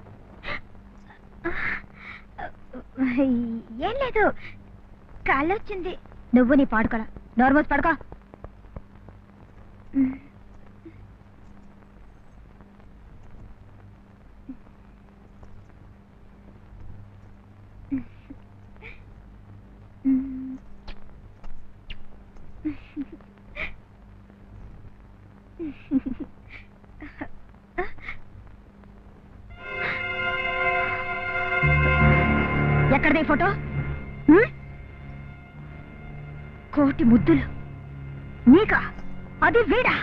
ఏం లేదు కాళ్ళు వచ్చింది నువ్వు నీ పాడుకోరా నోర్మోస్ పడుకో ఎక్కడదే ఫోటో హ్మ్? కోటి ముద్దులు నీకా అది వీడా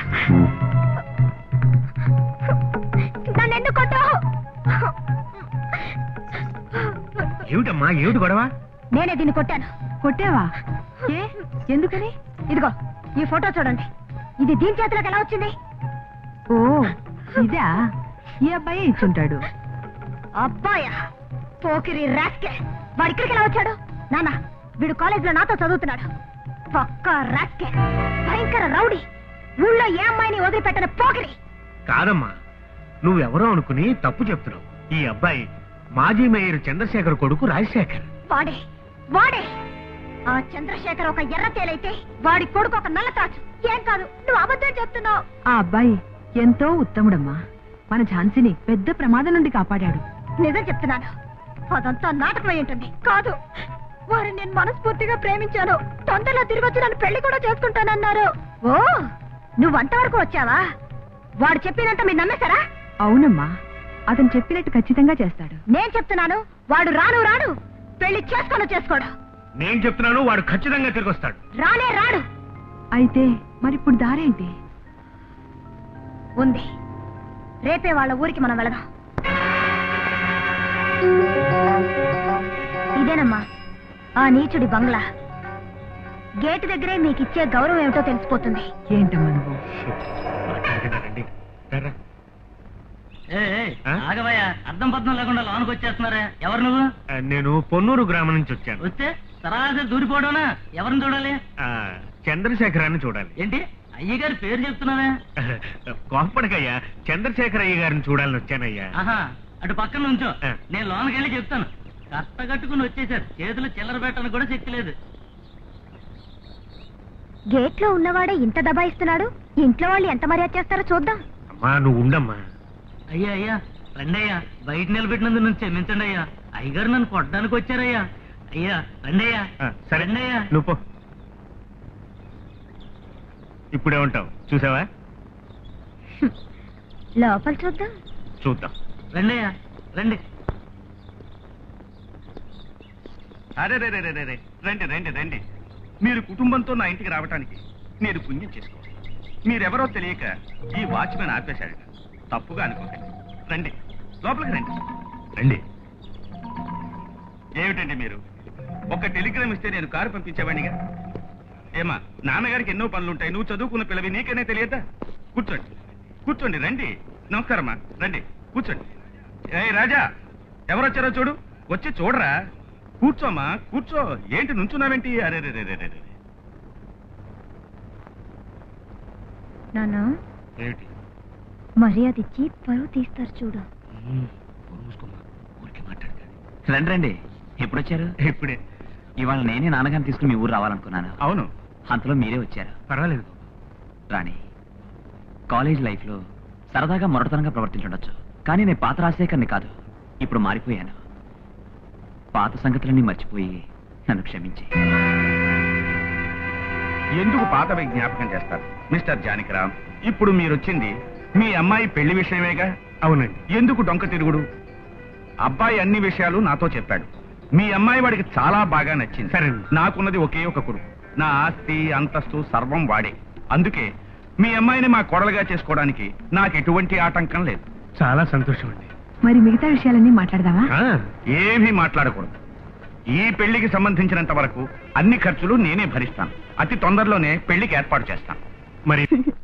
నన్ను ఎందుకు కొట్టావు ఏమిటమ్మా ఏమిటి గొడవ నేనే దీన్ని కొట్టాను కొట్టావా ఏ ఎందుకని ఇదిగో ఈ ఫోటో చూడండి ఇది దీని చేతిలోకి ఎలా వచ్చింది ఓ ఇదా ఈ అబ్బాయి ఇచ్చుంటాడు అబ్బాయా పోకిరి రాస్కే వాడు ఇక్కడికి ఎలా వచ్చాడు నాన్న వీడు కాలేజ్ లో నాతో చదువుతున్నాడు పక్క రాస్కే భయంకర రౌడీ ఊళ్ళో ఏ అమ్మాయిని వదిలిపెట్టని పోకిరి కాదమ్మా నువ్వెవరో అనుకుని తప్పు చెప్తున్నావు ఈ అబ్బాయి మాజీ మేయర్ చంద్రశేఖర్ కొడుకు రాజశేఖర్ వాడే వాడే ఆ చంద్రశేఖర్ ఒక ఎర్ర తేలైతే వాడి కొడుకు ఒక నల్ల తాచు ఏం కాదు నువ్వు అబద్ధం చెప్తున్నావు ఆ అబ్బాయి ఎంతో ఉత్తముడమ్మా మన ఝాన్సీని పెద్ద ప్రమాదం నుండి కాపాడాడు నిజం చెప్తున్నాను అదంతా నాటకమై ఉంటుంది కాదు వారిని నేను మనస్ఫూర్తిగా ప్రేమించాను తొందరలో తిరిగి వచ్చి నన్ను పెళ్లి కూడా చేసుకుంటానన్నారు ఓ నువ్వు అంతవరకు వచ్చావా వాడు చెప్పినంత మీరు నమ్మేశారా అవునమ్మా అతను చెప్పినట్టు ఖచ్చితంగా చేస్తాడు నేను చెప్తున్నాను వాడు రాను రాడు పెళ్లి చేసుకోను చేసుకోడు నేను చెప్తున్నాను వాడు ఖచ్చితంగా తిరిగి వస్తాడు రానే రాడు అయితే మరి ఇప్పుడు దారేంటి ఉంది రేపే వాళ్ళ ఊరికి మనం వెళదాం ఇదేనమ్మా ఆ నీచుడి బంగ్లా గేటు దగ్గరే మీకు ఇచ్చే గౌరవం ఏమిటో తెలిసిపోతుంది ఏంటమ్మా నువ్వు ఆగవయ్యా అర్థం పద్ధం లేకుండా లోనికి వచ్చేస్తున్నారా ఎవరు నువ్వు నేను పొన్నూరు గ్రామం నుంచి వచ్చాను వస్తే సరాసరి దూరిపోవడమా ఎవరిని చూడాలి ఆ, చంద్రశేఖరాన్ని చూడాలి ఏంటి అయ్యగారి పేరు చెప్తున్నావే కోపడకయ్యా చంద్రశేఖర్ అయ్య గారిని చూడాలని వచ్చానయ్యా ఆహా అటు పక్కన నుంచో ఆ. నేను లోనకి వెళ్ళి చెప్తాను కట్ట కట్టుకుని వచ్చేసారు చేతులు చిల్లర పెట్టడానికి కూడా శక్తి లేదు గేట్లో ఉన్నవాడే ఇంత దబాయిస్తున్నాడు ఇంట్లో వాళ్ళు ఎంత మర్యాద చేస్తారో చూద్దాం అమ్మా నువ్వు ఉండమ్మా అయ్యా అయ్యా రండి అయ్యా బయట నిలబెట్టినందుకు నన్ను క్షమించండి అయ్యా అయ్యగారు నన్ను కొట్టడానికి వచ్చారయ్యా అయ్యా రండి అయ్యా ఆ, సరే రండి అయ్యా నువ్వు పో ఇప్పుడే ఉంటావు చూసావా లోపల చూద్దాం చూద్దాం రండి అయ్యా రండి అరే రే రే రే రే రే. రండి రండి రండి మీరు కుటుంబంతో నా ఇంటికి రావటానికి నేను పుణ్యం చేసుకోవాలి మీరెవరో తెలియక ఈ వాచ్మెన్ ఆపేశాడు తప్పుగా అనుకోకండి రండి లోపలికి రండి రండి ఏమిటండి మీరు ఒక టెలిగ్రామ్ ఇస్తే నేను కారు పంపించేవాడిగా ఏమా నాన్నగారికి ఎన్నో పనులుంటాయి నువ్వు చదువుకున్న పిల్లవి నీకనే తెలియదా కూర్చోండి కూర్చోండి రండి నమస్కారమ్మా రండి కూర్చోండి ఏ రాజా ఎవరొచ్చారో చూడు వచ్చి చూడరా కూర్చోమ్మా కూర్చో ఏంటి నుంచున్నావేంటి అరే రే రే రే రే రే. నాన్న ఏమిటి మర్యాద ఇచ్చి పరువు తీస్తారు చూడు ఊరికి మాట్లాడతాను రండి రండి ఎప్పుడు వచ్చారు ఇప్పుడే ఇవాళ నేనే నాన్నగారిని తీసుకుని మీ ఊరు రావాలనుకున్నాను అవును అంతలో మీరే వచ్చారు పర్వాలేదు రాణి కాలేజ్ లైఫ్లో సరదాగా మొరటతనంగా ప్రవర్తించుండొచ్చు కానీ నేను పాత రాజశేఖర్ని కాదు ఇప్పుడు మారిపోయాను పాత సంగతులన్నీ మర్చిపోయి నన్ను క్షమించి ఎందుకు పాతవి జ్ఞాపకం చేస్తారు మిస్టర్ జానకిరామ్ ఇప్పుడు మీరొచ్చింది మీ అమ్మాయి పెళ్లి విషయమేగా అవునండి ఎందుకు డొంక తిరుగుడు అబ్బాయి అన్ని విషయాలు నాతో చెప్పాడు మీ అమ్మాయి వాడికి చాలా బాగా నచ్చింది సరే. నాకున్నది ఒకే ఒక కొడుకు నా ఆస్తి అంతస్తు సర్వం వాడే అందుకే మీ అమ్మాయిని మా కోడలుగా చేసుకోవడానికి నాకు ఎటువంటి ఆటంకం లేదు చాలా సంతోషం అండి మరి మిగతా విషయాలన్నీ మాట్లాడదామా ఆ, ఏమీ మాట్లాడకూడదు ఈ పెళ్లికి సంబంధించినంత వరకు అన్ని ఖర్చులు నేనే భరిస్తాను అతి తొందరలోనే పెళ్లికి ఏర్పాటు చేస్తాను మరి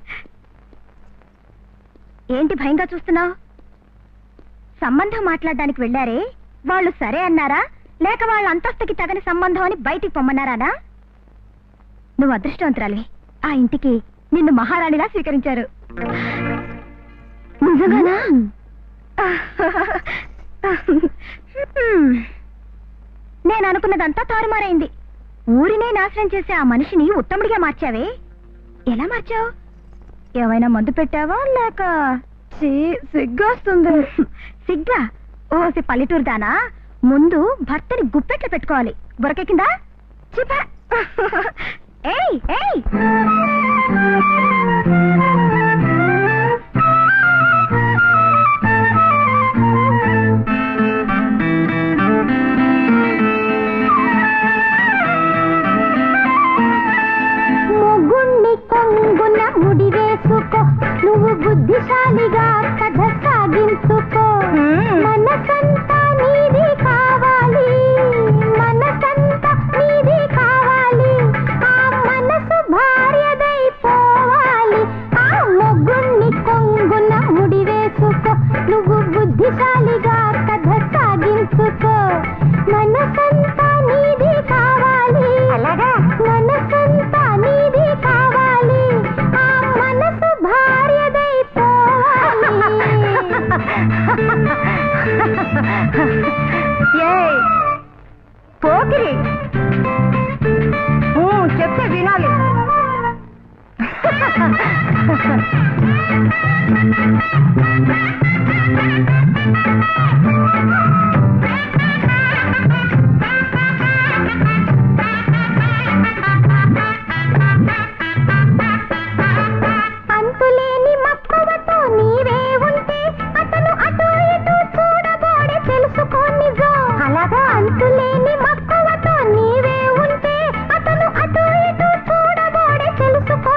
ఏంటి భయంగా చూస్తున్నావు సంబంధం మాట్లాడడానికి వెళ్ళారే వాళ్ళు సరే అన్నారా లేక వాళ్ళ అంతస్తుకి తగని సంబంధం అని బయటికి పొమ్మన్నారానా నువ్వు అదృష్టవంతురాలి ఆ ఇంటికి నిన్ను మహారాణిలా స్వీకరించారు నిజంగానా నేను అనుకున్నదంతా తారుమారైంది ఊరినే నాశనం చేసే ఆ మనిషిని ఉత్తముడిగా మార్చావే ఎలా మార్చావు ఏమైనా మందు పెట్టావా లేక ఛీ, సిగ్గొస్తుంది సిగ్గా ఓసి పల్లెటూరు దానా ముందు భర్తని గుప్పెట్లు పెట్టుకోవాలి బురకెక్కిందా చిపా ఏయ్ ఏయ్ మొగుణ్ణి కొంగున ముడి వేసుకో నువ్వు బుద్ధిశాలిగా కథ సాగించుకో మనసంతా నీది కావాలి మనసంతా నీది కావాలి ఆ మనసు భార్యదైపోవాలి ఆ మొగుణ్ణి కొంగున ముడి వేసుకో నువ్వు బుద్ధిశాలిగా కథ సాగించుకో మనసంతా నీది కావాలి అలాగా మనసంతా నీది కావాలి ఆ మనసు భార్యదైపోవాలి పోకిరి ఊ, చెప్తే వినాలి అంతులేని మక్కువతో నీవే ఉంటే అతను అటు ఇటు చూడబోడే తెలుసుకో నిజం అలాగా అంతులేని మక్కువతో నీవే ఉంటే అతను అటు ఇటు చూడబోడే తెలుసుకో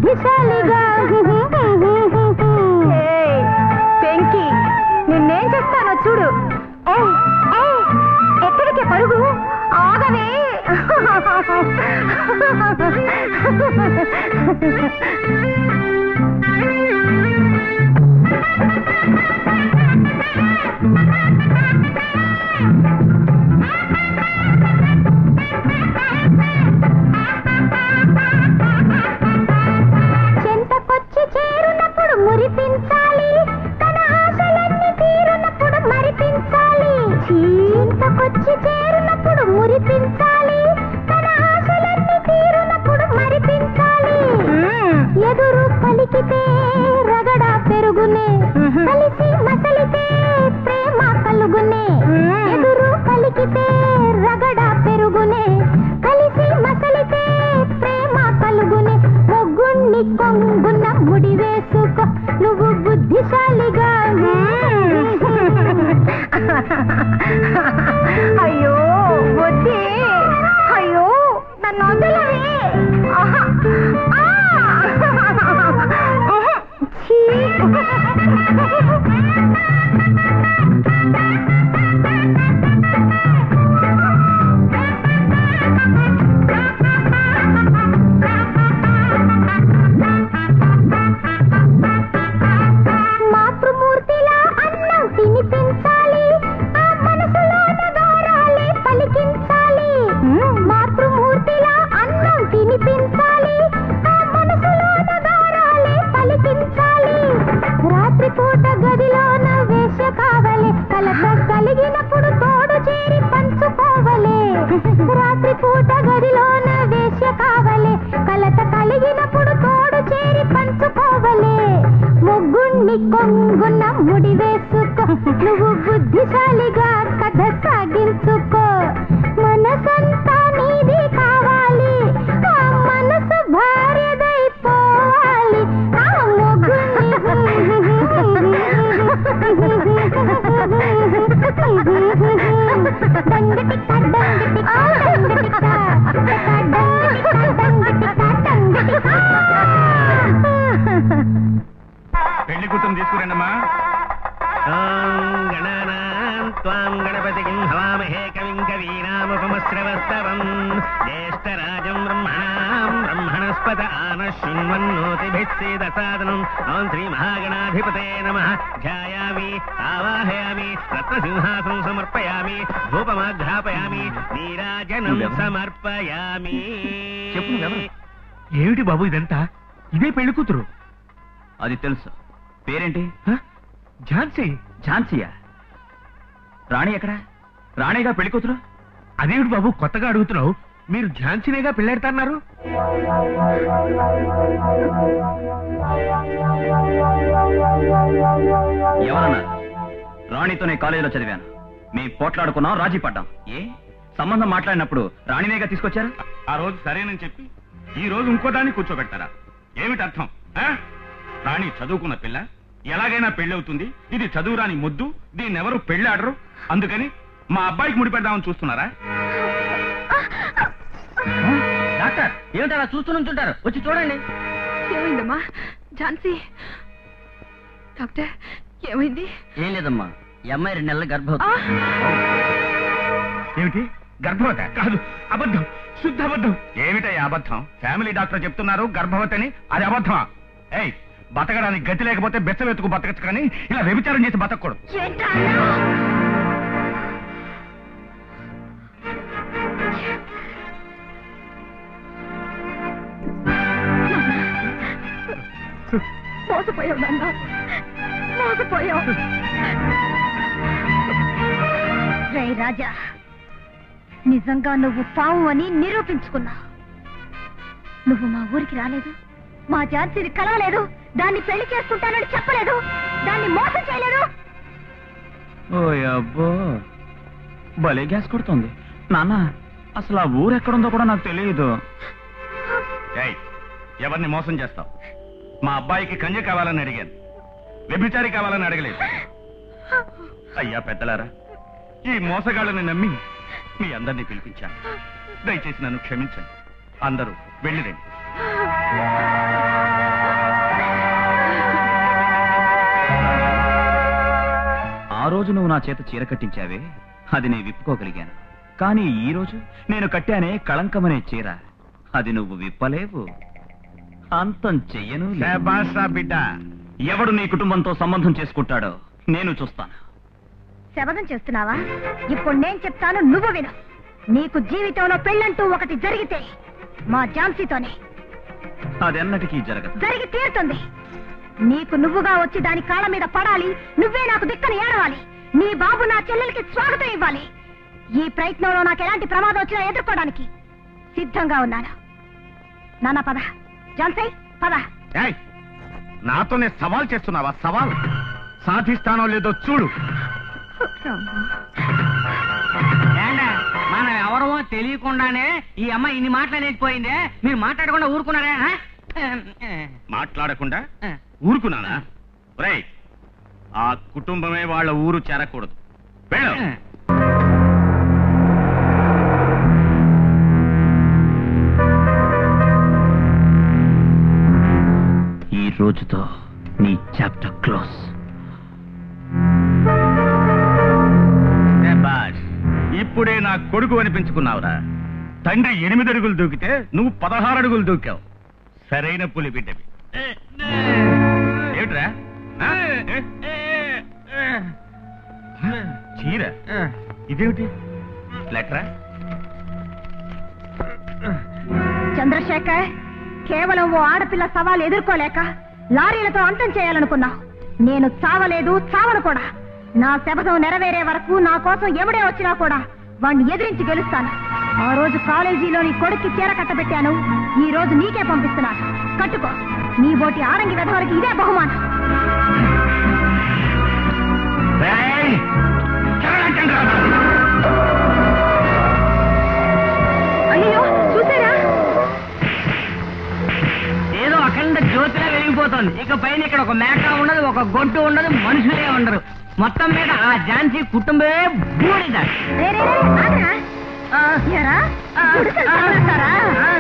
బుద్ధిశాలిగా పెంకి నిన్నేం చేస్తానో చూడు ఏయ్, ఏయ్, ఎక్కడికి పరుగు ఆగవే చెంతకొచ్చి చేరునప్పుడు మురిపించాలి తన ఆశలన్నీ తీరునప్పుడు మరిపించాలి చెంతకొచ్చి చేరునప్పుడు మురిపించాలి తన ఆశలన్నీ తీరునప్పుడు మరిపించాలి ఎదురు పలికితే రగడ పెరుగునే కలిసి మసలితే ప్రేమ కలుగునే ఎదురు పలికితే రగడ పెరుగునే కలిసి మసలితే ప్రేమ కలుగునే మొగ్గుణ్ణి కొంగున్న ముడి వేసుకో నువ్వు బుద్ధిశాలిగా అయ్యో బుద్ధి అయ్యో నన్ను వదలవే ఆహా. ఆ. ఉహు. ఛీ. మాతృమూర్తిలా అన్నం తినిపించాలి ఆ మనసులోన గారాలే పలికించాలి మాతృమూర్తిలా అన్నం తినిపించాలి ఆ మనసులోన గారాలే పలికించాలి రాత్రిపూట గదిలోన వేష కావలే కలత కలిగినప్పుడు తోడు చేరి పంచుకోవలే రాత్రిపూట గదిలోన వేష కావలే కలత కలిగినప్పుడు తోడు చేరి పంచుకోవలే ముగ్గుణ్ణి కొంగున్న ముడి వేసుకో నువ్వు బుద్ధిశాలిగా కథ సాగించుకో మనసంతా నీది కావాలి ఆ మనసు భార్యదైపోవాలి ఆ పెళ్లి కూతురు తీసుకురండమ్మా గణానాం త్వాం గణపతికిం హవామహే కవిం కవీనాముపమశ్రవస్తవం జ్యేష్ఠరాజం బ్రహ్మణాం బ్రహ్మణస్పత ఆన శృణ్వన్నోతిభిస్సేదసాదనం ఓం శ్రీ మహాగణాధిపతే నమ ధ్యాయామి ఆవాహయామి రత్నసింహాసనం సమర్పయామి ధూపమాఘ్రాపయామి నీరాజనం నువ్వెవరు? సమర్పయామి చెప్పు నువ్వెవరు? ఏమిటి బాబు ఇదంతా ఇదే పెళ్లి కూతురు అది తెలుసు పేరేంటి హ? ఝాన్సీ ఝాన్సీయా రాణి ఎక్కడ రాణిగా పెళ్లి కూతురు అదేమిటి బాబు కొత్తగా అడుగుతున్నావు మీరు ఝాన్సీనేగా పెళ్ళాడుతున్నారు ఎవరన్నారు రాణితోనే కాలేజీలో చదివాను మీ పోట్లాడుకున్నాం రాజీ పడ్డాం ఏ సంబంధం మాట్లాడినప్పుడు రాణినేగా తీసుకొచ్చారు ఆ రోజు సరేనని చెప్పి ఈ రోజు ఇంకో దాన్ని కూర్చోబెట్టారా ఏమిటి అర్థం ఆ? రాణి చదువుకున్న పిల్ల ఎలాగైనా పెళ్ళవుతుంది ఇది చదువురాని ముద్దు దీన్ని ఎవరు పెళ్ళాడరు అందుకని మా అబ్బాయికి ముడిపెడదామని చూస్తున్నారా డాక్టర్ ఏమిటి అలా చూస్తూ నుంచుంటారు వచ్చి చూడండి ఏమైందమ్మా ఝాన్సీ డాక్టర్ ఏమైంది ఏం లేదమ్మా ఈ అమ్మాయి రెండు నెలల గర్భవతి ఆ! ఏమిటి గర్భవతి కాదు అబద్ధం శుద్ధ అబద్ధం ఏమిటయ్యా అబద్ధం ఫ్యామిలీ డాక్టర్ చెప్తున్నారు గర్భవతి అని అది అబద్ధమా ఏయ్ బతకడానికి గతి లేకపోతే బెచ్చవెత్తుకు బతకచ్చు కానీ ఇలా వ్యభిచారం చేసి బతకూడదు మోసపోయావు నాన్న మోసపోయావు రే రాజా నిజంగా నువ్వు పావు అని నిరూపించుకున్నావు నువ్వు మా ఊరికి రాలేదు మా ఝాన్సీని కలవలేదు దాన్ని పెళ్లి చేసుకుంటానని చెప్పలేదు దాన్ని మోసం చేయలేదు ఓ అబ్బో భలే గ్యాస్ కొడుతుంది నాన్న అసలు ఆ ఊరు ఎక్కడుందో కూడా నాకు తెలియదు ఏయ్ ఎవరిని మోసం చేస్తావు మా అబ్బాయికి కంజ కావాలని అడిగాను వ్యభిచారి కావాలని అడగలేదు అయ్యా పెద్దలారా ఈ మోసగాళ్ళని నమ్మి మీ అందరినీ పిలిపించాను దయచేసి నన్ను క్షమించండి అందరూ వెళ్ళిరండి రోజు నువ్వు నా చేత చీర కట్టించావే అది నేను విప్పుకోగలిగాను కానీ ఈ రోజు నేను కట్టానే కళంకమనే చీర అది నువ్వు విప్పలేవు అంతం చెయ్యను లేదు. శాబాష్ రా బిడ్డ ఎవడు నీ కుటుంబంతో సంబంధం చేసుకుంటాడో నేను చూస్తాను శబదం చేస్తున్నావా ఇప్పుడు నేను చెప్తాను నువ్వు విను నీకు జీవితంలో పెళ్ళంటూ ఒకటి జరిగితే మా ఝాన్సీతోనే అదెన్నటికీ జరగదు జరిగి తీరుతుంది నీకు నువ్వుగా వచ్చి దాని కాళ్ళ మీద పడాలి నువ్వే నాకు దిక్కని ఏడవాలి నీ బాబు నా చెల్లెలకి స్వాగతం ఇవ్వాలి ఈ ప్రయత్నంలో నాకు ఎలాంటి ప్రమాదం వచ్చినా ఎదుర్కోవడానికి సిద్ధంగా ఉన్నాను నాన్న పద జాన్సీ పద ఏయ్, నాతోనే సవాల్ చేస్తున్నావా సవాల్ సాధిస్తానో లేదో చూడు ఏండా మనం ఎవరమో తెలియకుండానే ఈ అమ్మాయి ఇన్ని మాట్లాడలేకపోయిందే మీరు మాట్లాడకుండా ఊరుకున్నారే ఆ? మాట్లాడకుండా ఊరుకున్నానా రేయ్ ఆ కుటుంబమే వాళ్ళ ఊరు చేరకూడదు వెళ్ళు ఈ రోజుతో నీ చాప్టర్ క్లోజ్ శాబాష్. ఇప్పుడే నా కొడుకు అనిపించుకున్నావురా తండ్రి ఎనిమిది అడుగులు దూకితే నువ్వు పదహారు అడుగులు దూకావు సరైన పులి బిడ్డవి ఏమిట్రా ఆ? చీర ఇదేమిటి లెటరా చంద్రశేఖర్ కేవలం ఓ ఆడపిల్ల సవాల్ ఎదుర్కోలేక లారీలతో అంతం చేయాలనుకున్నా నేను చావలేదు చావను కూడా నా శపథం నెరవేరే వరకు నా కోసం ఎవడే వచ్చినా కూడా వాణ్ణి ఎదిరించి గెలుస్తాను ఆ రోజు కాలేజీలో నీ కొడుక్కి చీర కట్టబెట్టాను ఈ రోజు నీకే పంపిస్తున్నాను కట్టుకో నీ బోటి ఆరంగి వెధవరికి ఇదే బహుమానం రేయ్! చెరగంటండి రా. అయ్యో చూసారా ఏదో అఖండ జ్యోతిలా వెలిగిపోతుంది ఇక పైన ఇక్కడ ఒక మేక ఉండదు ఒక గొడ్డు ఉండదు మనుషులే ఉండరు మొత్తం మీద ఆ ఝాన్సీ కుటుంబమే బూడిద రే, రే, రే, ఆగరా? ఎరా? గుడిసెలు తగలస్తారా?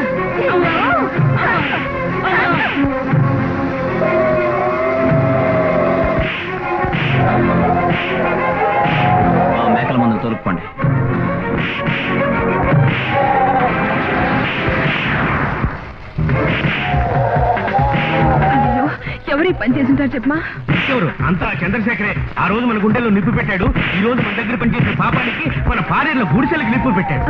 ఆ మేకల మందులు తొలుపుకోండి అయ్యో ఎవరి పని చేసింటారు చెప్పమా ఎవరు అంతా చంద్రశేఖరే ఆ రోజు మన గుండెల్లో నిప్పు పెట్టాడు ఈ రోజు మన దగ్గర పనిచేసిన పాపానికి మన భార్యల గుడిసెలకు నిప్పు పెట్టాడు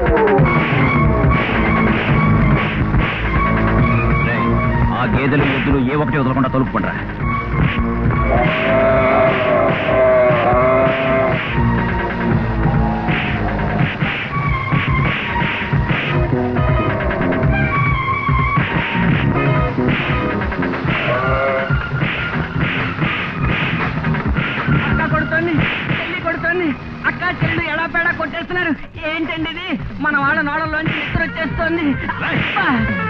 రేయ్, ఆ గేదెలు ఎద్దులు ఏ ఒకటి వదలకుండా తొలుపుకుంటారా అక్క కొడుతోంది చెల్లి కొడుతోంది అక్క చెల్లి ఎడా పేడా కొట్టేస్తున్నారు ఏంటండి ఇది మన వాళ్ళ నోడలోంచి నిద్ర వచ్చేస్తోంది అబ్బా!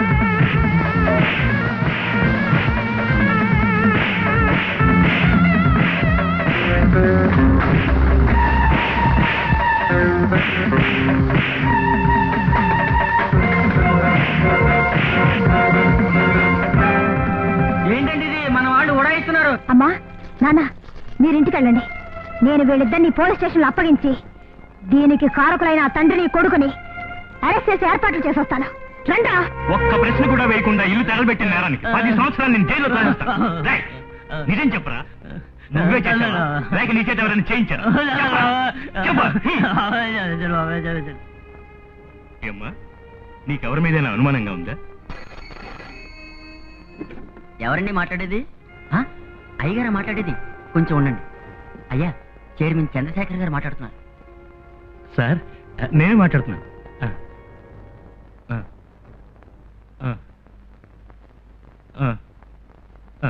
ఏంటండి ఇది మన వాళ్ళు ఉడాయిస్తున్నారు అమ్మా నాన్న మీరింటికి వెళ్ళండి నేను వీళ్ళిద్దరిని పోలీస్ స్టేషన్లో అప్పగించి దీనికి కారకులైన ఆ తండ్రిని కొడుకుని అరెస్ట్ చేసి ఏర్పాట్లు చేసొస్తాను రండ్రా ఒక్క ప్రశ్న కూడా వేయకుండా ఇల్లు తగలబెట్టిన నేరానికి పది సంవత్సరాలు నేను జైల్లో తరలిస్తాను రేయ్, నిజం చెప్పరా నువ్వే చేశావా లేక నీ చేత ఎవరైనా చేయించారు ఏమ్మా నీకెవరి మీదైనా అనుమానంగా ఉందా ఎవరండి మాట్లాడేది ఆ? అయ్యగారా మాట్లాడేది కొంచెం ఉండండి అయ్యా చైర్మన్ చంద్రశేఖర్ గారు మాట్లాడుతున్నారు సార్ నేనే మాట్లాడుతున్నా ఆ. ఆ. ఆ. ఆ. ఆ.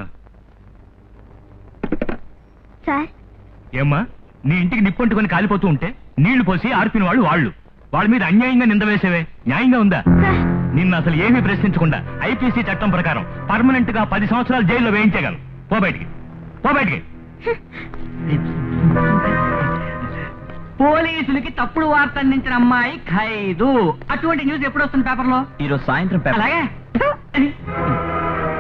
సార్ ఏమ్మా నీ ఇంటికి నిప్పంటుకొని కాలిపోతూ ఉంటే నీళ్లు పోసి ఆర్పిన వాళ్ళు వాళ్ళు వాళ్ళ మీద అన్యాయంగా నింద వేసేవే న్యాయంగా ఉందా సార్ నిన్ను అసలు ఏమీ ప్రశ్నించకుండా ఐపీసీ చట్టం ప్రకారం పర్మనెంట్ గా పది సంవత్సరాలు జైల్లో వేయించగలను పో బయటికి పో బయటికి పోలీసులకి తప్పుడు వార్త అందించిన అమ్మాయి ఖైదు అటువంటి న్యూస్ ఎప్పుడు వస్తుంది పేపర్లో ఈరోజు సాయంత్రం పేపర్ అలాగే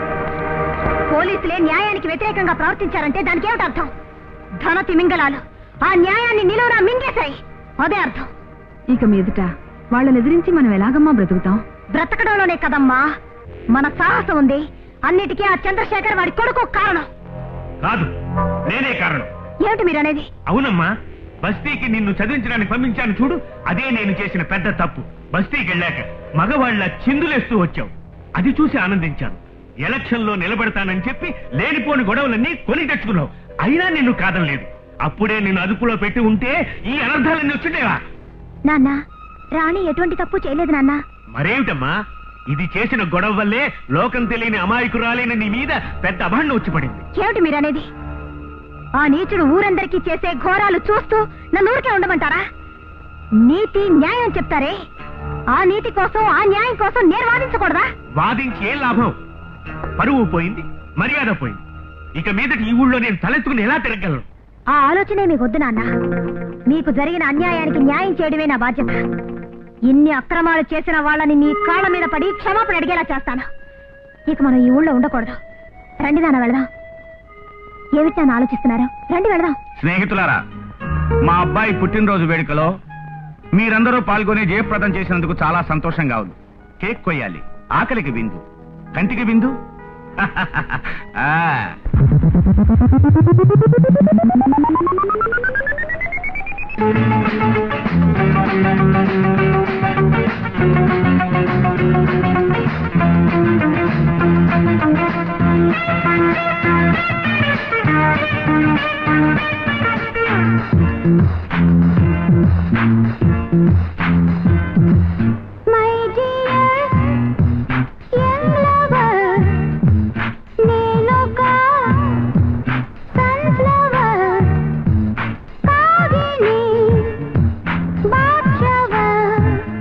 పోలీసులే న్యాయానికి వ్యతిరేకంగా ప్రవర్తించారంటే దానికి ఏమిటి అర్థం ధన తిమింగళాలు ఆ న్యాయాన్ని నిలువురా మింగేశాయి అదే అర్థం ఇక మీదట వాళ్ళని ఎదిరించి మనం ఎలాగమ్మా బ్రతుకుతాం బ్రతకడంలోనే కదమ్మా మన సాహసం ఉంది అన్నిటికీ ఆ చంద్రశేఖర్ వాడి కొడుకు కారణం కాదు నేనే కారణం ఏమిటి మీరనేది అవునమ్మా బస్తీకి నిన్ను చదివించడానికి పంపించాను చూడు అదే నేను చేసిన పెద్ద తప్పు బస్తీకి వెళ్ళాక మగవాళ్ళ చిందులేస్తూ వచ్చావు అది చూసి ఆనందించాను ఎలక్షన్ లో నిలబెడతానని చెప్పి లేనిపోని గొడవలన్నీ కొని తెచ్చుకున్నావు అయినా నిన్ను కాదనలేదు అప్పుడే నిన్ను అదుపులో పెట్టి ఉంటే ఈ అనర్థాలన్నీ వచ్చుండేవా నాన్న రాణి ఎటువంటి తప్పు చేయలేదు నాన్న మరేమిటమ్మా ఇది చేసిన గొడవ వల్లే లోకం తెలియని అమాయకురాలైన నీ మీద పెద్ద అభాండం వచ్చి పడింది ఏమిటి మీరనేది ఆ నీచుడు ఊరందరికీ చేసే ఘోరాలు చూస్తూ నన్ను ఊరికే ఉండమంటారా నీతి న్యాయం చెప్తారే ఆ నీతి కోసం ఆ న్యాయం కోసం నేను వాదించకూడదా వాదించి ఏం లాభం పరువు పోయింది మర్యాద పోయింది ఇక మీదటి ఈ ఊళ్ళో నేను తలెత్తుకుని ఎలా తిరగలను ఆ ఆలోచనే మీకు వద్దు నాన్న మీకు జరిగిన అన్యాయానికి న్యాయం చేయడమే నా బాధ్యత ఇన్ని అక్రమాలు చేసిన వాళ్ళని నీ కాళ్ళ మీద పడి క్షమాపణ అడిగేలా చేస్తాను ఇక మనం ఈ ఊళ్ళో ఉండకూడదు రండి నాన్న వెళదాం ఏమిటి నన్ను ఆలోచిస్తున్నారు రండి వెళదాం స్నేహితులారా మా అబ్బాయి పుట్టినరోజు వేడుకలో మీరందరూ పాల్గొని జయప్రదం చేసినందుకు చాలా సంతోషంగా ఉంది కేక్ కొయ్యాలి ఆకలికి విందు కంటికి విందు ఆ. మై డియర్ యంగ్ లవర్ నేనొక సన్ఫ్లవర్ కాగిని బాక్షవ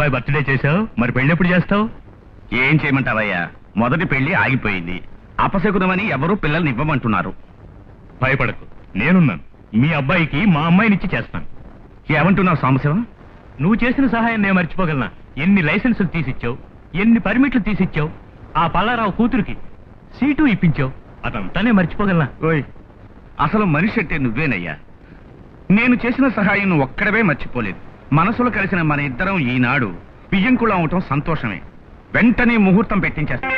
అబ్బాయి బర్త్డే చేసావు మరి పెళ్లి ఎప్పుడు చేస్తావు ఏం చేయమంటావయ్యా మొదటి పెళ్లి ఆగిపోయింది అపశకునమని ఎవరూ పిల్లల్ని ఇవ్వమంటున్నారు భయపడకు నేనున్నాను మీ అబ్బాయికి మా అమ్మాయినిచ్చి చేస్తాను ఏమంటున్నావు సాంబశివం నువ్వు చేసిన సహాయం నేను మర్చిపోగలనా ఎన్ని లైసెన్సులు తీసిచ్చావు ఎన్ని పర్మిట్లు తీసిచ్చావు ఆ పల్లారావు కూతురికి సీటు ఇప్పించావు అదంతానే మర్చిపోగలనా ఓయ్ అసలు మనిషి అంటే నువ్వేనయ్యా నేను చేసిన సహాయం నువ్వు ఒక్కడవే మర్చిపోలేదు మనసులో కలిసిన మన ఇద్దరం ఈనాడు బియ్యంకుళం అవటం సంతోషమే వెంటనే ముహూర్తం పెట్టించేస్తా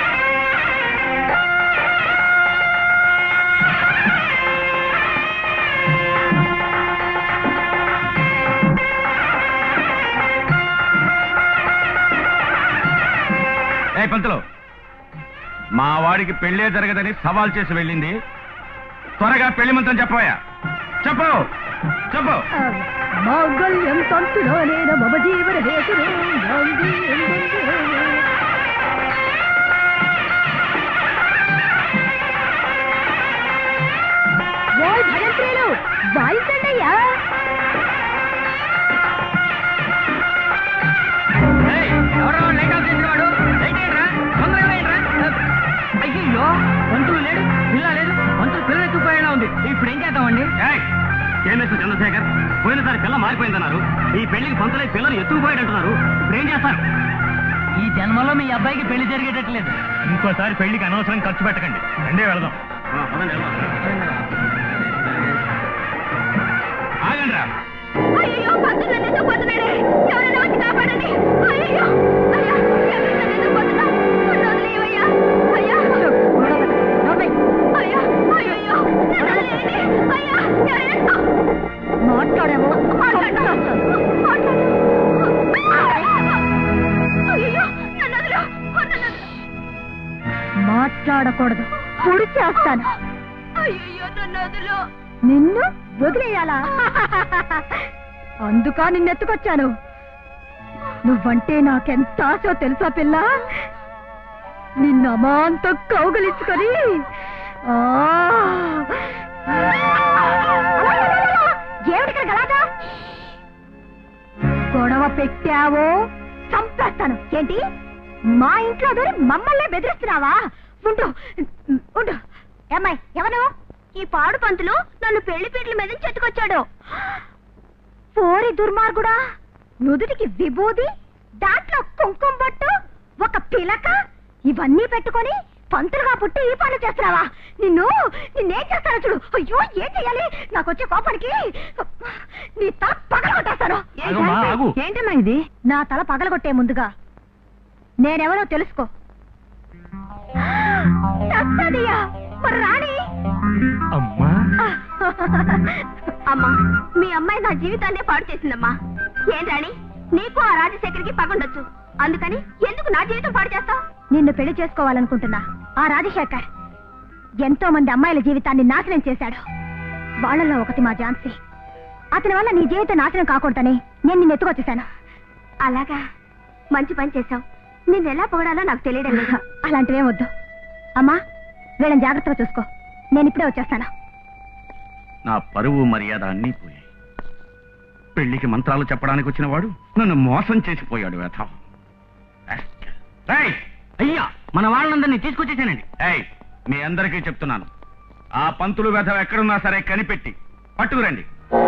ఏ పంతులు మా వాడికి పెళ్ళే జరగదని సవాల్ చేసి వెళ్ళింది త్వరగా పెళ్లి మంత్రం చెప్పవయ్యా చెప్పు చెప్పు మాంగళ్యం తంతులోనేన మమ జీవన హేతురే నాంది ఎందెందే. ఓయ్ భయంత్రులు వాయించండయ్యా ఎవరో లైట్ ఆఫ్ చేసిన వాడు లైట్ వేయరా తొందరగా వేయరా అయ్యో పంతులు లేడు పిల్ల లేదు పంతులు పిల్లలు ఎత్తుకుపోయేలా ఉంది ఇప్పుడు ఏం చేద్దామండి కేఎంఎస్ చంద్రశేఖర్ పోయినసారి పిల్ల మారిపోయిందన్నారు ఈ పెళ్లికి పంతులై పిల్లలు ఎత్తుకుపోయాడంటున్నారు ఇప్పుడు ఏం చేస్తారు ఈ జన్మలో మీ అబ్బాయికి పెళ్లి జరిగేటట్లేదు ఇంకోసారి పెళ్లికి అనవసరం ఖర్చు పెట్టకండి రెండే వెళదాం ఆగండి రా అయ్యో పంతులు నన్ను ఎత్తుకుపోతున్నాడే ఎవరైనా వచ్చి కాపాడండి అయ్యో అయ్యా ఎవరు నన్ను ఎత్తుకుపోతున్నా నన్ను వదిలేయవయ్యా అయ్యా అయ్యా అయ్యో నన్ను వదిలేయండి అయ్యా ఎవరైనా మాట్లాడాము మాట్లాడు మాట్లాడు అయ్యో నన్ను వదిలు నన్ను వదిలు మాట్లాడకూడదు పొడి చేస్తాను అయ్యో నన్ను వదిలు నిన్ను వదిలేయాలా అందుకా నిన్నెత్తుకొచ్చాను నువ్వంటే నాకెంత ఆశో తెలుసా పిల్ల నిన్న అమాంతం కౌగలించుకొని ఆ! ఏమిటి గలాగా గొడవ పెట్టావో చంపేస్తాను ఏంటి మా ఇంట్లో దూరి మమ్మల్ని బెదిరిస్తున్నావా ఉండు ఉండు ఏమ్మాయి ఎవరు ఈ పాడు పంతులు నన్ను పెళ్లి పీటల మీద చెట్టుకొచ్చాడు పోరి దుర్మార్గుడా నుదుటికి విభూది దాంట్లో కుంకుమ బొట్టు ఒక పిలక ఇవన్నీ పెట్టుకొని పంతులుగా పుట్టి ఈ పనులు చేస్తున్నావా నిన్ను నిన్నేం చేస్తాను చూడు అయ్యో ఏం చెయ్యాలి నాకు వచ్చే కోపానికి నీ తల పగలగొట్టేస్తాను ఆగమ్మా, ఆగు. ఏంటమ్మా ఇది నా తల పగలగొట్టే ముందుగా నేనెవరో తెలుసుకో నచ్చదియా, మరి రాణి అమ్మా అమ్మా మీ అమ్మాయి నా జీవితాన్నే పాడు చేసిందమ్మా ఏం రాణి నీకు ఆ రాజశేఖర్కి పగుండొచ్చు అందుకని ఎందుకు నా జీవితం పాడు చేస్తావు నిన్ను పెళ్లి చేసుకోవాలనుకుంటున్నా ఆ రాజశేఖర్ ఎంతో మంది అమ్మాయిల జీవితాన్ని నాశనం చేశాడు వాళ్ళలో ఒకటి మా ఝాన్సీ అతని వల్ల నీ జీవితం నాశనం కాకూడదని నేను నిన్ను ఎత్తుకొచ్చేసాను అలాగా మంచి పని చేశావు నేను ఎలా పొగడాలో నాకు తెలియడం లేదు అలాంటివేం వద్దు అమ్మా వీళ్ళని జాగ్రత్తగా చూసుకో నేను ఇప్పుడే వచ్చేస్తాను నా పరువు మర్యాద అన్నీ పోయాయి పెళ్లికి మంత్రాలు చెప్పడానికి వచ్చిన వాడు నన్ను మోసం చేసిపోయాడు వ్యథ అయ్యా మన వాళ్ళందరినీ తీసుకొచ్చేసానండి ఏయ్ మీ అందరికీ చెప్తున్నాను ఆ పంతులు వ్యథ ఎక్కడున్నా సరే కనిపెట్టి పట్టుకురండి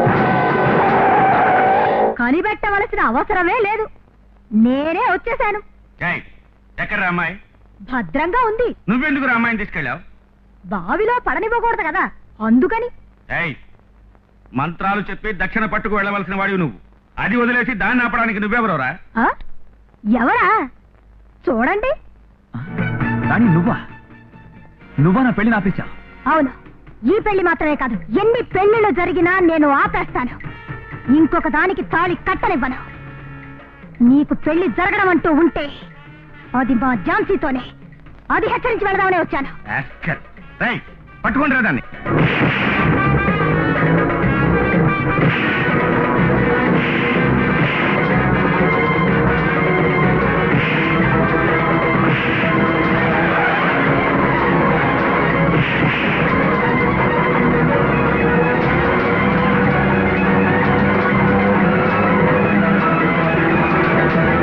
కనిపెట్టవలసిన అవసరమే లేదు నేనే వచ్చేసాను ఏయ్ ఎక్కడ అమ్మాయి భద్రంగా ఉంది నువ్వెందుకు రా అమ్మాయిని తీసుకెళ్ళావు బావిలో పడనివ్వకూడదు కదా అందుకని ఏయ్ మంత్రాలు చెప్పి దక్షిణ పట్టుకు వెళ్ళవలసిన వాడివి నువ్వు అది వదిలేసి దాన్ని ఆపడానికి నువ్వెవరోరా ఆ? ఎవరా చూడండి కానీ నువ్వా నువ్వా నా పెళ్లి ఆపేశా అవును ఈ పెళ్లి మాత్రమే కాదు ఎన్ని పెళ్లిళ్ళు జరిగినా నేను ఆపేస్తాను ఇంకొక దానికి తాళి కట్టనివ్వను నీకు పెళ్లి జరగడం అంటూ ఉంటే అది మా ఝాన్సీతోనే అది హెచ్చరించి వెళదామనే వచ్చాను పట్టుకుంటారా దాన్ని ఆ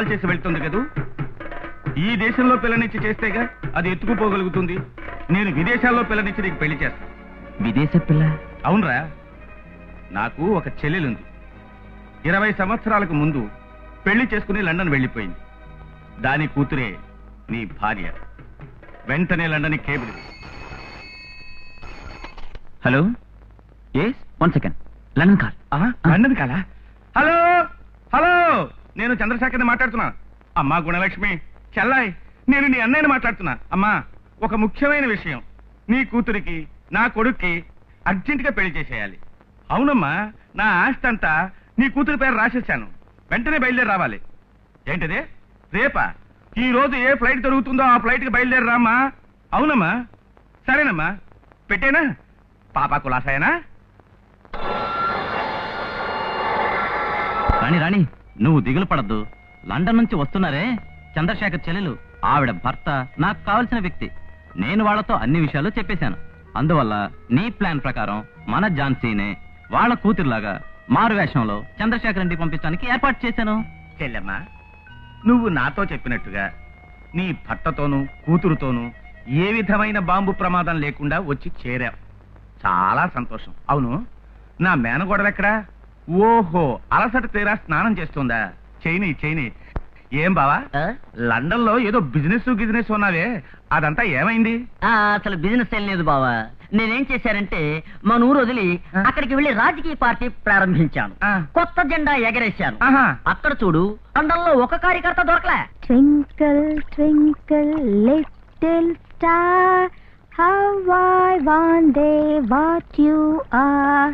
కాల్ చేసి వెళ్తుంది కదూ ఈ దేశంలో పిల్లనిచ్చి చేస్తేగా అది ఎత్తుకుపోగలుగుతుంది నేను విదేశాల్లో పిల్లనిచ్చి నీకు పెళ్లి చేస్తాను విదేశ పిల్ల అవునరా నాకు ఒక చెల్లెలుంది ఇరవై సంవత్సరాలకు ముందు పెళ్లి చేసుకుని లండన్ వెళ్ళిపోయింది దాని కూతురే నీ భార్య వెంటనే London cable hello yes one second London call London కాలా హలో హలో నేను చంద్రశేఖర్ని మాట్లాడుతున్నా అమ్మా గుణలక్ష్మి చెల్లాయ్ నేను నీ అన్నయ్యని మాట్లాడుతున్నా అమ్మా ఒక ముఖ్యమైన విషయం నీ కూతురికి నా కొడుక్కి అర్జెంటుగా పెళ్లి చేసేయాలి అవునమ్మా నా ఆస్తి అంతా నీ కూతురి పేరు రాసేసాను వెంటనే బయలుదేరి రావాలి ఏంటది రేపా ఈ రోజు ఏ ఫ్లైట్ దొరుకుతుందో ఆ ఫ్లైట్కి బయలుదేరి రామ్మా అవునమ్మా సరేనమ్మా పెట్టేనా పాపా కులాసాయనా రాణి రాణి నువ్వు దిగులు పడద్దు లండన్ నుంచి వస్తున్నారే చంద్రశేఖర్ చెల్లెలు ఆవిడ భర్త నాకు కావలసిన వ్యక్తి నేను వాళ్ళతో అన్ని విషయాలు చెప్పేశాను అందువల్ల నీ ప్లాన్ ప్రకారం మన ఝాన్సీనే వాళ్ళ కూతురులాగా మారు వేషంలో చంద్రశేఖర్ ఇంటికి పంపించడానికి ఏర్పాటు చేశాను చెల్లెమ్మా నువ్వు నాతో చెప్పినట్టుగా నీ భర్తతోనూ కూతురుతోనూ ఏ విధమైన బాంబు ప్రమాదం లేకుండా వచ్చి చేరావు చాలా సంతోషం అవును నా మేనగోడలెక్కడా ఓహో అలసట తీరా స్నానం చేస్తుందా చేయని చేయని ఏం బావా లండన్ లో ఏదో బిజినెస్ గిజినెస్ ఉన్నావే అదంతా ఏమైంది ఆ, అసలు బిజినెస్ ఏం లేదు బావా నేనేం చేశానంటే మన ఊరు వదిలి అక్కడికి వెళ్లి రాజకీయ పార్టీ ప్రారంభించాను ఆ. కొత్త జెండా ఎగరేశాను ఆహా అక్కడ చూడు లండన్ లో ఒక కార్యకర్త దొరకలే Twinkle, twinkle, little star, how I wonder what you are.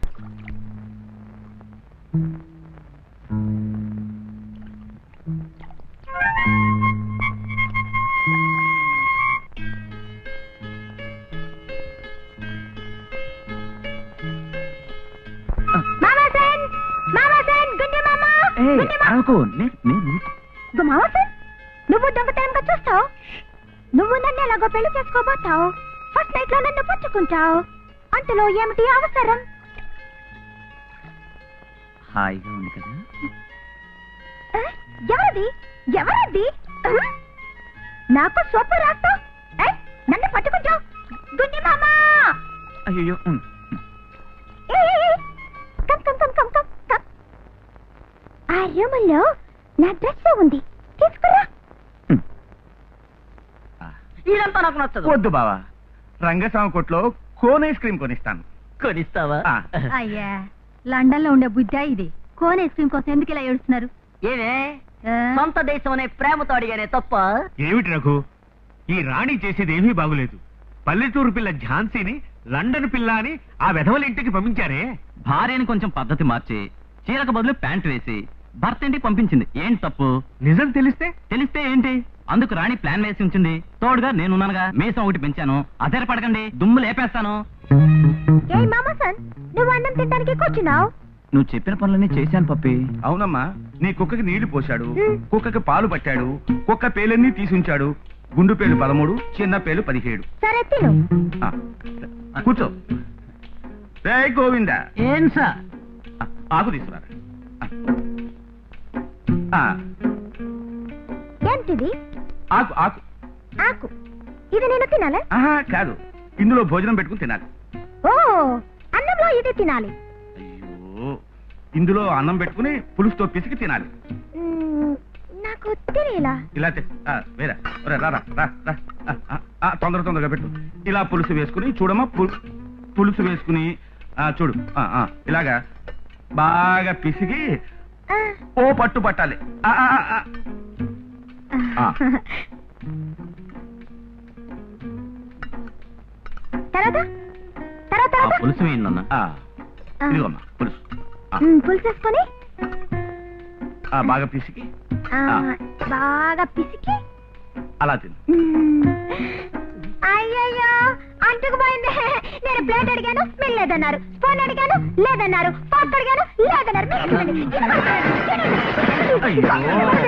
Mama Sen! Mama Sen! Gundi Mama! Gundi Mama! గుమావసన్ నువ్వు దొంగతనంగా చూస్తావు నువ్వు నన్ను ఎలాగో పెళ్లి చేసుకోబోతావు ఫస్ట్ నైట్ లో నన్ను పుచ్చుకుంటావు అంతలో ఏమిటి అవసరం హాయిగా ఉంది కదా ఆ? ఎవరది ఎవరది ఆ? నాకు సోపు రాస్తావు ఏ? నన్ను పట్టుకుంటావు గుండి మామా అయ్యో ఏ, ఏ, ఏ. Come come come come come come ఆ రూములో నా డ్రెస్ ఉంది తీసుకురా ఇదంతా నాకు నచ్చదు వద్దు బావా రంగస్వామి కొట్లో కోన్ ఐస్ క్రీమ్ కొనిస్తాను కొనిస్తావా ఆ. అయ్యా లండన్ లో ఉండే బుద్ధ ఇది కోన్ ఐస్ క్రీమ్ కోసం ఎందుకు ఇలా ఏడుస్తున్నారు ఏవే ఆ? సొంత దేశం అనే ప్రేమతో అడిగానే తప్ప ఏమిటి రఘు ఈ రాణి చేసేది ఏమీ బాగులేదు పల్లెటూరు పిల్ల ఝాన్సీని లండన్ పిల్ల అని ఆ వెధవల ఇంటికి పంపించారే భార్యని కొంచెం పద్ధతి మార్చి చీరకు బదులు ప్యాంట్ వేసి భర్త ఇంటికి పంపించింది ఏంటి తప్పు నిజం తెలిస్తే తెలిస్తే ఏంటి అందుకు రాణి ప్లాన్ వేసి ఉంచింది తోడుగా నేనున్నానుగా మీసం ఒకటి పెంచాను అదేర పడకండి దుమ్ము లేపేస్తాను ఏ మామసన్ నువ్వు అన్నం తినడానికి కూర్చున్నావు నువ్వు చెప్పిన పనులన్నీ చేశాను పప్పి అవునమ్మా నీ కుక్కకి నీళ్లు పోశాడు కుక్కకి పాలు పట్టాడు కుక్క పేలన్నీ తీసుంచాడు గుండు పేలు పదమూడు చిన్న పేలు పదిహేడు సరే తిను ఆ, కూర్చో రే గోవింద ఏం సార్ ఆ, ఆకు తీసుకురా ఆ, ఏంటిది ఆకు ఆకు ఆకు ఇది నేను తినాలా ఆహా కాదు ఇందులో భోజనం పెట్టుకుని తినాలి ఓ అన్నంలో ఇది తినాలి అయ్యో ఇందులో అన్నం పెట్టుకుని పులుసుతో పిసికి తినాలి మ్మ్, నాకు తెలియలా ఇలా తే- ఆ, వేరా ఒరే, రా రా, రా, రా. ఆ, ఆ, ఆ, తొందర తొందరగా పెట్టు ఇలా పులుసు వేసుకుని చూడమ్మా పు- పులుసు వేసుకుని ఆ, చూడు ఆ, ఆ, ఇలాగా బాగా పిసికి ఆ. ఓ పట్టు పట్టాలి ఆ, ఆ, ఆ, ఆ. ఆ. తర్వాత తర్వాత ఆ తర్వాత పులుసు వేయండి ఆ, ఇదిగోమ్మా పులుసు ఆ, మ్మ్, పులుసు వేసుకొని ఆ, బాగా పిసికి ఆ, ఆ. బాగా పిసికి అలా తిను మ్మ్. అయ్యయ్యో అంటుకుపోయింది నేను ప్లేట్ అడిగాను మీరు లేదన్నారు స్పూన్ అడిగాను లేదన్నారు ఫోర్క్ అడిగాను లేదన్నారు మీరు తినండి. తినండి.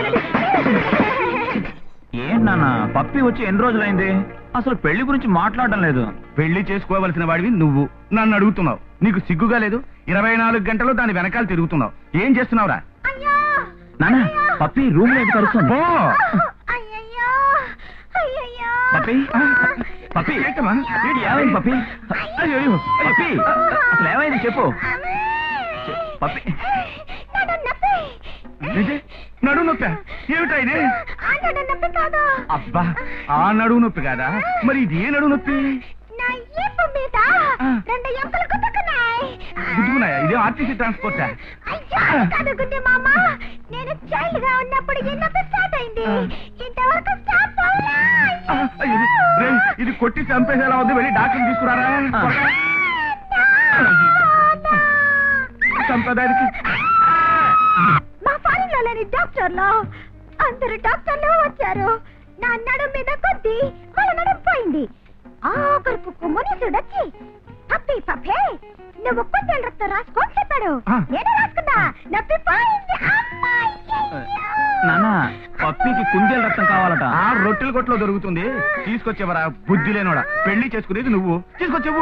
ఏంటి నాన్న పప్పి వచ్చి ఎన్ని రోజులైంది అసలు పెళ్లి గురించి మాట్లాడడం లేదు పెళ్లి చేసుకోవలసిన వాడివి నువ్వు నన్ను అడుగుతున్నావు నీకు సిగ్గుగా లేదు ఇరవై నాలుగు గంటలు దాని వెనకాల తిరుగుతున్నావు ఏం చేస్తున్నావురా అయ్యో నానా పప్పి రూమ్ లో కలుస్తుంది ఓ అయ్యయ్యో అయ్యయ్యో పప్పి పప్పి ఏంటమ్మా? ఏంటి ఏమైంది పప్పి అయ్యో అయ్యో పప్పి అసలు ఏమైంది చెప్పు పప్పి నడు నొప్పి ఏంటి నడువు నొప్పి ఏమిటా ఇది ఆ నడు నొప్పి కాదు అబ్బా ఆ నడువు నొప్పి కాదా మరి ఇది ఏ నడువు నొప్పి నా ఈపు మీద రెండు ఎముకలు గుద్దుకున్నాయి గుద్దుకున్నాయా ఇదే ఆర్టీసీ ట్రాన్స్పోర్ట్ అయ్యో కాదు గుడ్డి మామ నేను చైల్డ్ గా ఉన్నప్పుడు ఈ నొప్పి స్టార్ట్ అయింది ఇంతవరకు స్టాప్ అవ్వలే ఇది కొట్టి చంపేసేలా ఉంది వెళ్ళి డాక్టర్ తీసుకురారా చంపేదానికి మా ఫారెన్ లో లేని డాక్టర్లు అందరు డాక్టర్లు వచ్చారు నా నడుం మీద కొద్ది వాళ్ళ నడుం పోయింది ఆఖరుకు మునీసుడు వచ్చి పప్పి పప్పే నువ్వు కొంచెం రక్తం రాసుకో అని చెప్పాడు ఆ. నేను రాసుకున్నా నొప్పి పోయింది అమ్మాయి నాన్న పప్పికి కుందేలు రక్తం కావాలట ఆ రొట్టెల కొట్లో దొరుకుతుంది తీసుకొచ్చేవరా బుద్ధి లేనోడా పెళ్లి చేసుకునేది నువ్వు తీసుకొచ్చేవు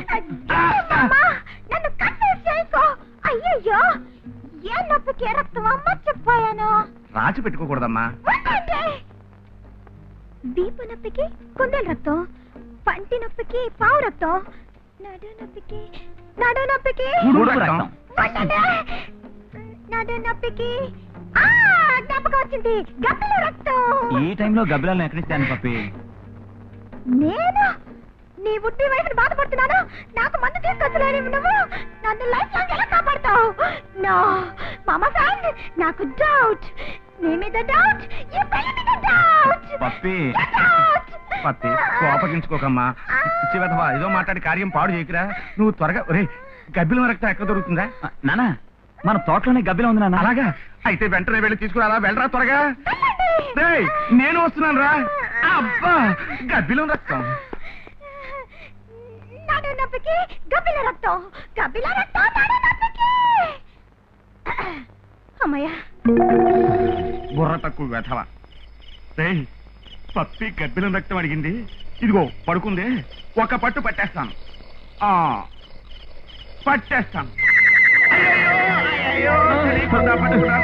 నన్ను కన్ఫ్యూజ్ చేయకో అయ్యయ్యో ఏ నొప్పికి రక్తం అమ్మచ్చిపోయాను రాసి పెట్టుకోకూడదమ్మా ఉండండి. వీపు నొప్పికి కుందేలు రక్తం పంటి నొప్పికి పావు రక్తం నడు నొప్పికి నడు నొప్పికి ఉడుకు రక్తం ఉండండి. నడు నొప్పికి ఆ, జ్ఞాపకం వచ్చింది గబ్బిల రక్తం ఈ టైంలో గబ్బిలాలను ఎక్కడిస్తాను పప్పి నేను నీ బుద్ధి వయసుని బాధపడుతున్నాను నాకు మందు తీసుకొచ్చలేని నువ్వు నన్ను లైఫ్ లాంగ్ ఎలా కాపాడుతావు నో మామ ఫ్రెండ్ నాకు డౌట్ నీ మీద డౌట్ ఈ పెళ్లి మీద డౌట్ పప్పి డౌట్ పత్తి కోపగించుకోకమ్మా చివతవా ఏదో మాట్లాడి కార్యం పాడు చేయకురా నువ్వు త్వరగా ఒరే గబ్బిలం రక్తం ఎక్కడ దొరుకుతుందా ఆ, నాన్న మన తోటలోనే గబ్బిలం ఉంది నాన్న అలాగా అయితే వెంటనే వెళ్ళి తీసుకురారా వెళ్ళరా త్వరగా డేయ్, నేను వస్తున్నాను రా అబ్బా గబ్బిలం రక్తం నడు నొప్పికి గబ్బిల రక్తం గబ్బిల రక్తం నడు నొప్పికి అమ్మయ్య బుర్ర తక్కువ వెధవ రేయ్ పప్పి గబ్బిలం రక్తం అడిగింది ఇదిగో పడుకుంది ఒక పట్టు పట్టేస్తాను ఆ పట్టేస్తాను అయ్యయ్యో, అయ్యయ్యో, పట్టుకురా, పట్టుకురా.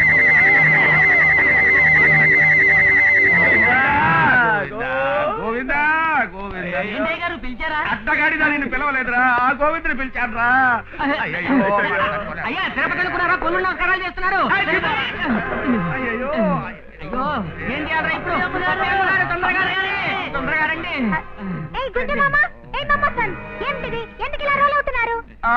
గోవిందా, గోవిందా, గోవిందా. ఏంటయ్య గారు పిలిచారా అడ్డగాడిదా నిన్ను పిలవలేదురా ఆ గోవిందుని పిలిచాడురా అయ్యయ్యో, అయ్యా తిరుపతి అనుకున్నారా కొల్లు నమస్కారాలు చేస్తున్నారు అయ్యయ్యో, అయ్యో ఏం చేయాలరా ఇప్పుడు తొందరగా తొందరగా రండి. తొందరగా రండి ఏ గుడ్డి మామ ఏ మామ సన్ ఏమిటిది ఎందుకు ఇలా రోల్ అవుతున్నారు ఆ,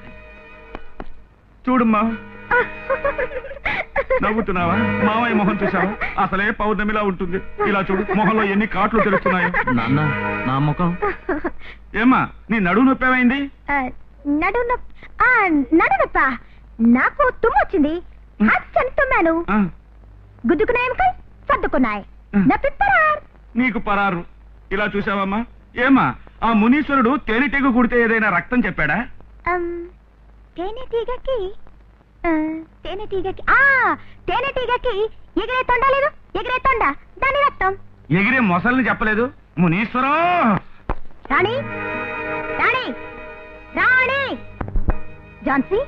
చూడమ్మా నవ్వుతున్నావా మావయ్య మొహం చూసావా అసలే పౌర్ణమిలా ఉంటుంది ఇలా చూడు మొహంలో ఎన్ని కాట్లు తెలుస్తున్నాయో నాన్న నా ముఖం ఏమ్మా నీ నడువు నొప్పేమైంది ఆ, నడు నొప్పి ఆ, నడు నొప్ప నాకు తుమ్ము వచ్చింది అచ్చని తుమ్మాను ఆ, గుద్దుకున్నాయి ఎముకలు సర్దుకున్నాయి నొప్పి పరార్ నీకు పరారు ఇలా చూసావమ్మా ఏమ్మా ఆ మునీశ్వరుడు తేనెటీగ కుడితే ఏదైనా రక్తం చెప్పాడా అమ్, తేనెటీగకి ఆ, తేనెటీగకి ఆ తేనెటీగకి ఎగిరే తొండ లేదు ఎగిరే తొండ దాని రక్తం ఎగిరే మొసల్ని చెప్పలేదు మునీశ్వరం రాణి రాణి రాణి జాన్సీ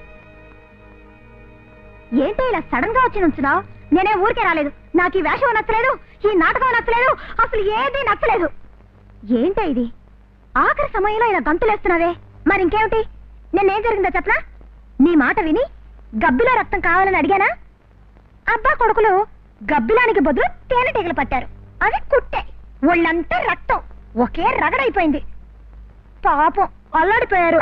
ఏంటి ఇలా సడన్ గా వచ్చి నుంచున్నావు నేనే ఊరికే రాలేదు నాకు ఈ వేషం నచ్చలేదు ఈ నాటకం నచ్చలేదు అసలు ఏది నచ్చలేదు ఏంటి ఇది ఆఖరి సమయంలో ఇలా గంతులేస్తున్నావే మరి ఇంకేమిటి నిన్నేం జరిగిందో చెప్పనా నీ మాట విని గబ్బిలో రక్తం కావాలని అడిగానా అబ్బా కొడుకులు గబ్బిలానికి బదులు తేనెటీగలు పట్టారు అవి కుట్టే ఒళ్ళంతా రక్తం ఒకే రగడైపోయింది పాపం అల్లాడిపోయారు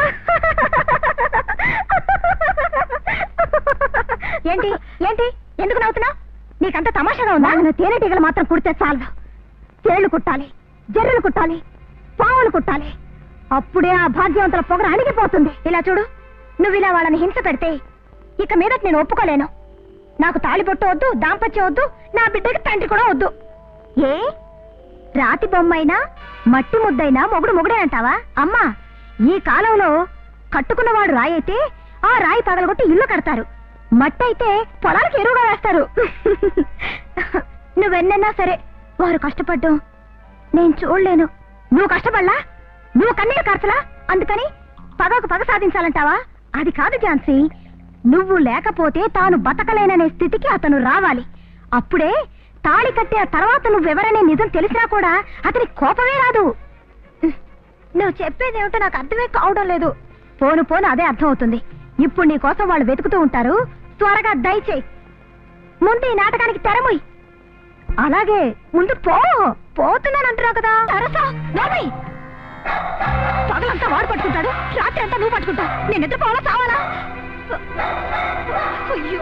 ఏంటి ఏంటి ఎందుకు నవ్వుతున్నావు నీకంత తమాషాగా ఉందా నన్ను తేనెటీగలు మాత్రం కుడితే చాలు తేళ్లు కుట్టాలి జర్రెలు కుట్టాలి పావులు కుట్టాలి అప్పుడే ఆ భాగ్యవంతుల పొగర అణిగిపోతుంది ఇలా చూడు నువ్వు ఇలా వాళ్ళని హింస పెడితే ఇక మీద నేను ఒప్పుకోలేను నాకు తాళిబొట్టు వద్దు దాంపత్యం వద్దు నా బిడ్డకి తండ్రి కూడా వద్దు ఏ రాతి బొమ్మైనా మట్టి ముద్దైనా మొగుడు మొగుడే అంటావా అమ్మా ఈ కాలంలో కట్టుకున్నవాడు రాయి అయితే ఆ రాయి పగలగొట్టి ఇల్లు కడతారు మట్టి అయితే పొలాలకు ఎరువుగా వేస్తారు నువ్వెన్నన్నా సరే వారు కష్టపడ్డం నేను చూడలేను నువ్వు కష్టపడలా నువ్వు కన్నీరు కార్చలా అందుకని పగకు పగ సాధించాలంటావా అది కాదు ఝాన్సీ నువ్వు లేకపోతే తాను బతకలేననే స్థితికి అతను రావాలి అప్పుడే తాళి కట్టిన తర్వాత నువ్వెవరనే నిజం తెలిసినా కూడా అతని కోపమే రాదు నువ్వు చెప్పేదేమిటో నాకు అర్థమే కావడం లేదు పోను పోను అదే అర్థం అవుతుంది ఇప్పుడు నీ కోసం వాళ్ళు వెతుకుతూ ఉంటారు త్వరగా దయచేయి ముందు ఈ నాటకానికి తెరముయ్ అలాగే ముందు పో పోతున్నాను అంటున్నావు కదా సరసా నోర్మై పగలంతా వాడు పట్టుకుంటాడు రాత్రి అంతా నువ్వు పట్టుకుంటావు నేను నిద్రపోవాలా చావాలా అయ్యో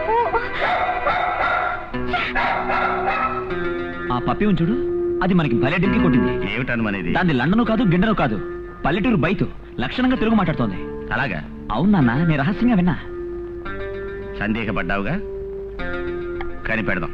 ఆ పప్పి ఉంచుడు అది మనకి భలే డింకి కొట్టింది ఏమిటనుమనేది దాన్ని లండను కాదు గిండను కాదు పల్లెటూరు బయట లక్షణంగా తెలుగు మాట్లాడుతోంది అలాగా అవునా నేను రహస్యంగా విన్నా సందేహపడ్డావుగా కనిపెడదాం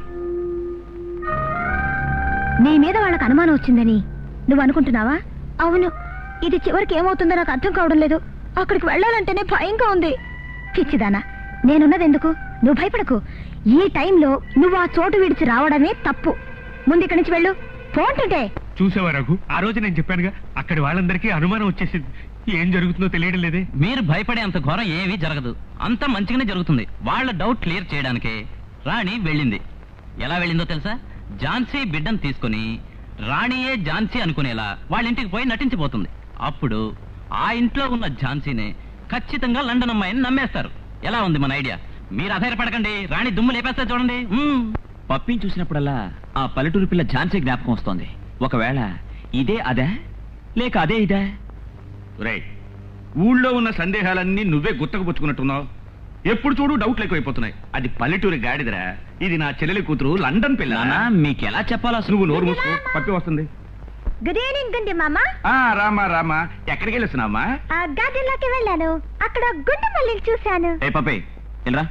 నీ మీద వాళ్ళకి అనుమానం వచ్చిందని నువ్వు అనుకుంటున్నావా అవును ఇది చివరికి ఏమవుతుందో నాకు అర్థం కావడం లేదు అక్కడికి వెళ్ళాలంటేనే భయంగా ఉంది పిచ్చిదానా నేనున్నది ఎందుకు నువ్వు భయపడకు ఈ టైంలో నువ్వు ఆ చోటు విడిచి రావడమే తప్పు ముందు ఇక్కడి నుంచి వెళ్ళు పోంటుంటే చూసావా రఘు ఆ రోజు నేను చెప్పానుగా అక్కడి వాళ్ళందరికీ అనుమానం వచ్చేసింది ఏం జరుగుతుందో తెలియడం లేదే మీరు భయపడే అంత ఘోరం ఏమీ జరగదు అంతా మంచిగానే జరుగుతుంది వాళ్ళ డౌట్ క్లియర్ చేయడానికే రాణి వెళ్ళింది ఎలా వెళ్ళిందో తెలుసా ఝాన్సీ బిడ్డను తీసుకుని రాణియే ఝాన్సీ అనుకునేలా వాళ్ళ ఇంటికి పోయి నటించిపోతుంది అప్పుడు ఆ ఇంట్లో ఉన్న ఝాన్సీనే ఖచ్చితంగా లండన్ అమ్మాయిని నమ్మేస్తారు ఎలా ఉంది మన ఐడియా మీరు అధైర్యపడకండి రాణి దుమ్ము లేపేస్తారు చూడండి మ్మ్. పప్పిని చూసినప్పుడల్లా ఆ పల్లెటూరు పిల్ల ఝాన్సీ జ్ఞాపకం వస్తోంది ఒకవేళ ఇదే అదే లేక అదే ఇదే రే ఊళ్ళో ఉన్న సందేహాలన్నీ నువ్వే గుత్తకుపుచ్చుకున్నట్టున్నావు ఎప్పుడు చూడు డౌట్లు ఎక్కువైపోతున్నాయి అది పల్లెటూరి గాడిదరా ఇది నా చెల్లెలి కూతురు లండన్ పిల్ల నానా మీకు ఎలా చెప్పాలో అసలు నువ్వు నోరు మూసుకో పప్పి వస్తుంది గుడ్ ఈవినింగ్ గుండి మామ ఆ రామా రామా ఎక్కడికి వెళ్ళొస్తున్నావమ్మా ఆ గార్డెన్లోకి వెళ్ళాను అక్కడ గుండు మల్లిని చూశాను ఏ పప్పి వెళ్ళరా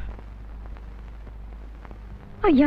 అయ్యా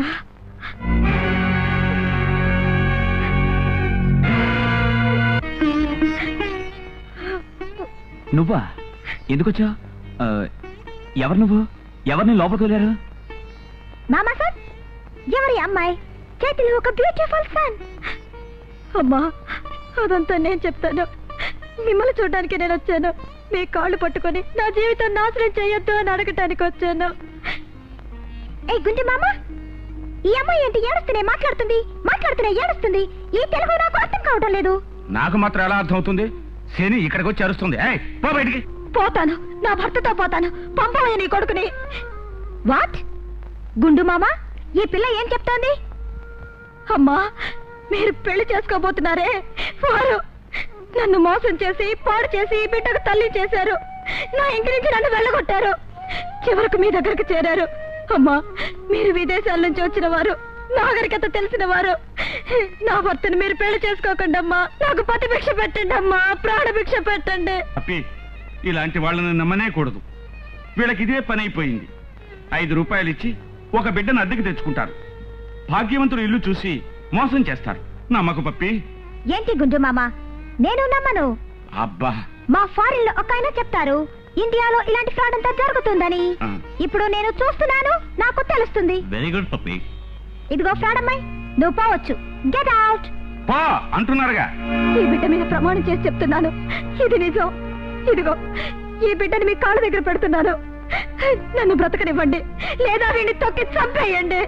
నువ్వా ఎందుకొచ్చా ఎవరు నువ్వు ఎవరిని లోపలికి వెళ్ళారు మామా సార్ ఎవరి అమ్మాయి చేతిలో ఒక బ్యూటిఫుల్ సన్ అమ్మా అదంతా నేను చెప్తాను మిమ్మల్ని చూడడానికి నేను వచ్చాను మీ కాళ్ళు పట్టుకొని నా జీవితం నాశనం చేయొద్దు అని అడగటానికి వచ్చాను ఏ గుండి మామ ఈ అమ్మాయి ఏంటి ఏడుస్తూనే మాట్లాడుతుంది మాట్లాడుతూనే ఏడుస్తుంది ఈ తెలుగు నాకు అర్థం కావటం లేదు నాకు మాత్రం ఎలా అర్థం అవుతుంది శని ఇక్కడికి వచ్చి అరుస్తుంది ఏయ్, పో బయటికి పోతాను నా భర్తతో పోతాను పంపవయ్య నీ కొడుకుని వాట్ గుండు మామ ఈ పిల్ల ఏం చెప్తోంది అమ్మా మీరు పెళ్లి చేసుకోబోతున్నారే వారు నన్ను మోసం చేసి పాడు చేసి ఈ బిడ్డకు తల్లి చేశారు నా ఇంటి నుంచి నన్ను వెళ్ళగొట్టారు చివరకు మీ దగ్గరకు చేరారు అమ్మా మీరు విదేశాల నుంచి వచ్చిన వారు నాగరికత తెలిసిన వారు నా భర్తను మీరు పెళ్లి చేసుకోకండి అమ్మా నాకు పతి భిక్ష పెట్టండి అమ్మా ప్రాణ భిక్ష పెట్టండి అప్పి ఇలాంటి వాళ్ళని నమ్మనే కూడదు వీళ్ళకి ఇదే పని అయిపోయింది ఐదు రూపాయలు ఇచ్చి ఒక బిడ్డను అద్దెకి తెచ్చుకుంటారు భాగ్యవంతుడు ఇల్లు చూసి మోసం చేస్తారు నమ్మకు పప్పి ఏంటి గుండు మామ నేను నమ్మను అబ్బా మా ఫారిన్ లో ఒక ఆయన చెప్తారు ఇండియాలో ఇలాంటి ఫ్రాడ్ అంతా జరుగుతుందని ఆ. ఇప్పుడు నేను చూస్తున్నాను నాకు తెలుస్తుంది వెరీ గుడ్ పప్పి ఇదిగో ఫ్రాడ్ అమ్మాయి నువ్వు పోవచ్చు గెట్ అవుట్ పో అంటున్నారుగా ఈ బిడ్డ మీద ప్రమాణం చేసి చెప్తున్నాను ఇది నిజం ఇదిగో ఈ బిడ్డని మీ కాళ్ళ దగ్గర పెడుతున్నాను నన్ను బ్రతకనివ్వండి లేదా వీడిని తొక్కి చంపేయండి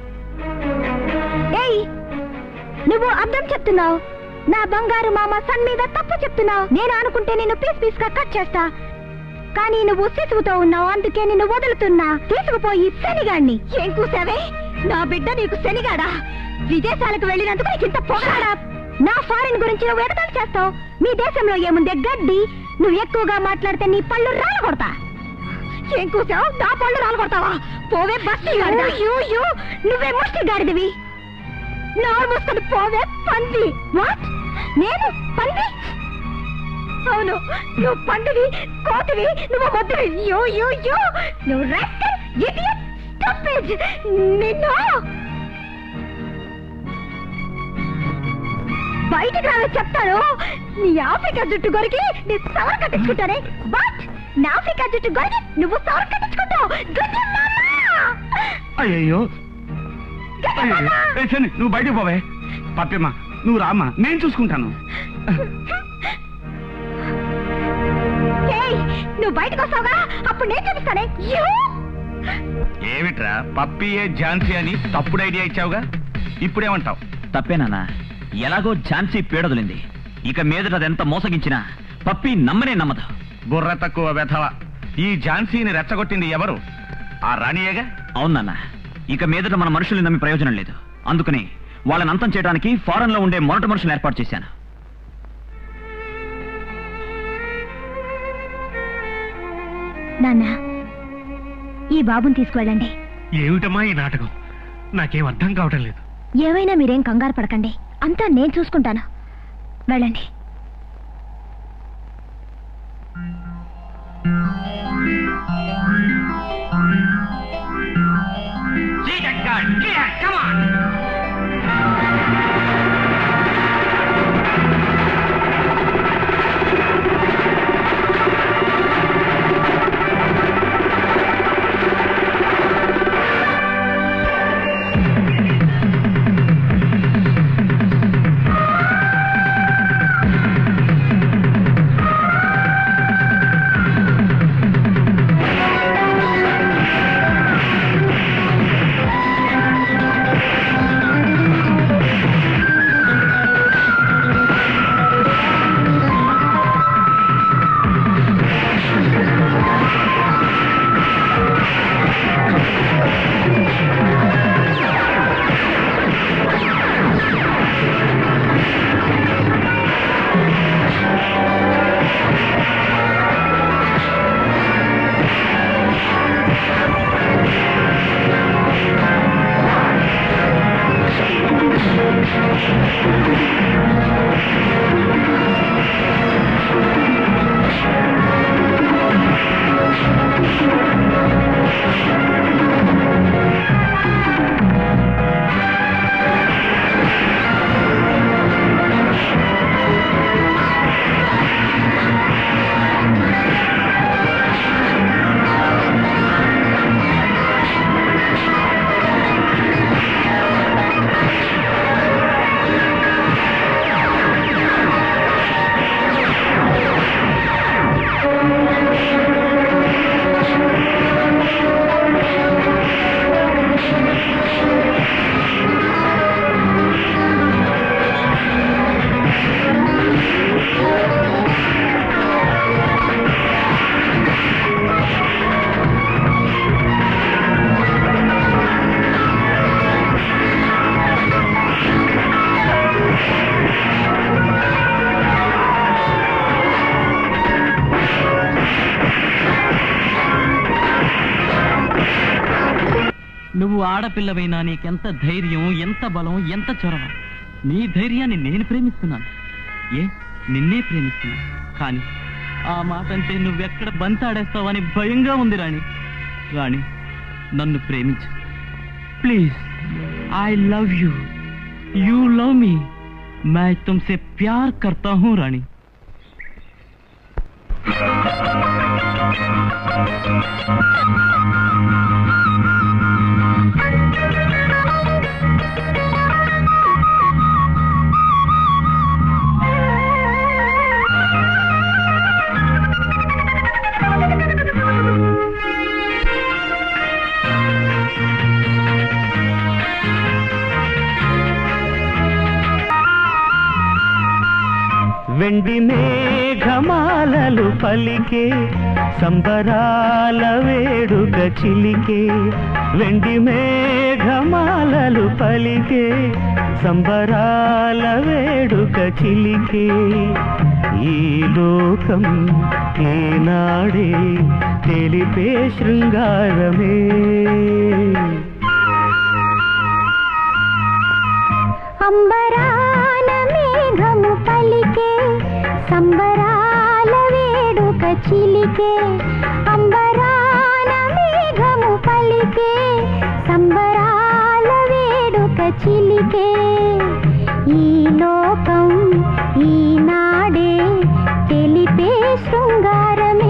ఏయ్ నువ్వు అర్థం చెప్తున్నావు నా బంగారు మామ సన్ మీద తప్పు చెప్తున్నావు నేను అనుకుంటే నిన్ను పీస్ పీస్ గా కట్ చేస్తా కానీ నువ్వు శిశువుతో ఉన్నావు అందుకే నిన్ను వదులుతున్నా తీసుకుపోయి శనిగాడిని ఏం కూసావే నా బిడ్డ నీకు శనిగాడా విదేశాలకు వెళ్ళినందుకు నీకు ఇంత పొగడా నా ఫారిన్ గురించి నువ్వు ఎగతాలు చేస్తావు మీ దేశంలో ఏముందే గడ్డి నువ్వు ఎక్కువగా మాట్లాడితే నీ పళ్ళు రాలు కొడతా ఏం కూసావు నా పళ్ళు రాలు కొడతావా పోవే బస్తి నువ్వే ముష్టి గాడిదివి నోరు మూసుకొని పోవే పంది వాట్ నేను పంది అవును నువ్వు పందివి కోతివి నువ్వు మొద్దువి యో యో యో నువ్వు రాస్కల్ ఇడియట్ స్టూపిడ్ నిన్ను బయటికి రావే చెప్తాను నీ ఆఫ్రికా జుట్టు గొరికి నీ సవర్ కట్టించుకుంటానే బట్ నా ఆఫ్రికా జుట్టు గొరికి నువ్వు సవర్ కట్టించుకుంటావు గుడ్ అయ్యో శని నువ్వు బయటికి పోవే పప్పిమ్మ నువ్వు రామ్మా నేను చూసుకుంటాను ఏయ్, నువ్వు బయటకు వస్తావుగా అప్పుడు నేను చూపిస్తానే యూ ఏమిట్రా పప్పియే ఝాన్సీ అని తప్పుడు ఐడియా ఇచ్చావుగా ఇప్పుడేమంటావు తప్పేనానా ఎలాగో ఝాన్సీ పీడదులింది ఇక మీదట అదెంత మోసగించినా పప్పి నమ్మనే నమ్మదు బుర్ర తక్కువ వెధవ ఈ ఝాన్సీని రెచ్చగొట్టింది ఎవరు ఆ రాణియేగా అవునన్నా ఇక మీదట మన మనుషుల్ని నమ్మి ప్రయోజనం లేదు అందుకని వాళ్ళని అంతం చేయడానికి ఫారెన్ లో ఉండే మొరటి మనుషులు ఏర్పాటు చేశాను నాన్న ఈ బాబుని తీసుకువెళ్ళండి ఏమిటమ్మా ఈ నాటకం నాకేం అర్థం కావటం లేదు ఏమైనా మీరేం కంగారు పడకండి అంతా నేను చూసుకుంటాను వెళ్ళండి నువ్వు ఆడపిల్లవైనా నీకెంత ధైర్యం ఎంత బలం ఎంత చొరవ నీ ధైర్యాన్ని నేను ప్రేమిస్తున్నాను ఏ నిన్నే ప్రేమిస్తున్నాను కానీ ఆ మాట అంటే నువ్వెక్కడ బంతాడేస్తావని భయంగా ఉంది రాణి రాణి నన్ను ప్రేమించు please I love you you love me मैं तुमसे प्यार करता हूँ रानी వెండి మేఘమాలలు పలికే సంబరాల వేడుక చిలికే వెండి మేఘమాలలు పలికే సంబరాల వేడుక చిలికే ఈ లోకం ఏనాడే తెలిపే శృంగారమే అంబరాన మేఘము పలికే సంబరాల వేడుక చిలికే అంబరాన మేఘము పలికే సంబరాల వేడుక చిలికే ఈ లోకం ఈనాడే తెలిపే శృంగారమే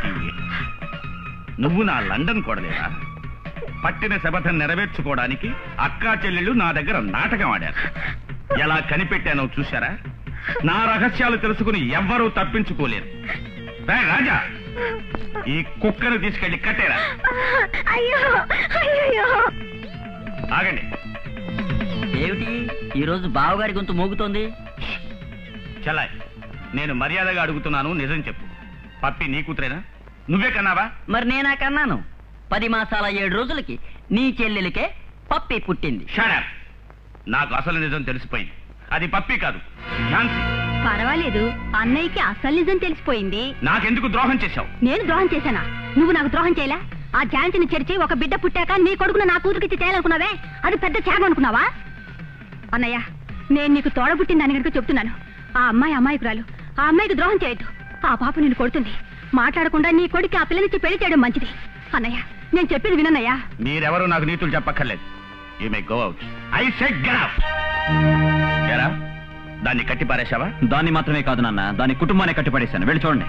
నువ్వు నా లండన్ కొడలేవా పట్టిన శపథం నెరవేర్చుకోవడానికి అక్కా చెల్లెళ్ళు నా దగ్గర నాటకం ఆడారు ఎలా కనిపెట్టానో చూశారా నా రహస్యాలు తెలుసుకుని ఎవ్వరూ తప్పించుకోలేరు రా, రాజా ఈ కుక్కను తీసుకెళ్లి కట్టేరా అయ్యో అయ్యో ఆగండి ఏమిటి ఈ రోజు బావగారి గొంతు మోగుతోంది చలాయ్ నేను మర్యాదగా అడుగుతున్నాను నిజం చెప్పు పప్పి నీ కూతురేనా నువ్వే కన్నావా మరి నేనా కన్నాను పది మాసాల ఏడు రోజులకి నీ చెల్లెలికే పప్పి పుట్టింది షడప్ నాకు అసలు నిజం తెలిసిపోయింది అది పప్పి కాదు ఝాన్సీ పర్వాలేదు అన్నయ్యకి అసలు నిజం తెలిసిపోయింది నాకెందుకు ద్రోహం చేశావు నేను ద్రోహం చేశానా నువ్వు నాకు ద్రోహం చేయలే ఆ ఝాన్సీని చెరిచి ఒక బిడ్డ పుట్టాక నీ కొడుకును నా కూతురికి చేయాలనుకున్నావే అది పెద్ద త్యాగం అనుకున్నావా అన్నయ్య నేను నీకు తోడ పుట్టిందని కనుక చెప్తున్నాను ఆ అమ్మాయి అమ్మాయికురాలు ఆ అమ్మాయికి ద్రోహం చేయొద్దు ఆ పాప నిన్ను కొడుతుంది మాట్లాడకుండా నీ కొడుకు ఆ పిల్లనిచ్చి పెళ్లి చేయడం మంచిది అన్నయ్య నేను చెప్పేది వినన్నయ్యా మీరెవరూ నాకు నీతులు చెప్పక్కర్లేదు you may go out I said ఎరా దాన్ని కట్టి పారేశావా దాన్ని మాత్రమే కాదు నాన్న దాని కుటుంబాన్ని కట్టిపడేశాను వెళ్ళి చూడండి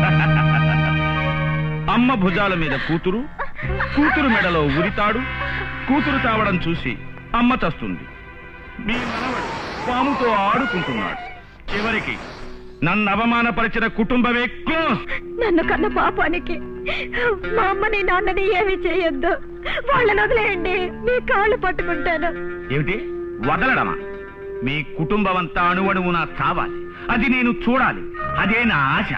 అమ్మ భుజాల మీద కూతురు కూతురు మెడలో ఉరితాడు కూతురు తావడం చూసి అమ్మ చస్తుంది మీ మనవడు పాముతో ఆడుకుంటున్నాడు చివరికి నన్ను అవమానపరిచిన కుటుంబమే క్లోజ్ నన్ను కన్న పాపానికి మా అమ్మని నాన్నని ఏమి చేయొద్దు వాళ్ళని వదిలేయండి మీ కాళ్ళు పట్టుకుంటాను ఏమిటి వదలడమా మీ కుటుంబం అంతా అణువణువునా చావాలి అది నేను చూడాలి అదే నా ఆశ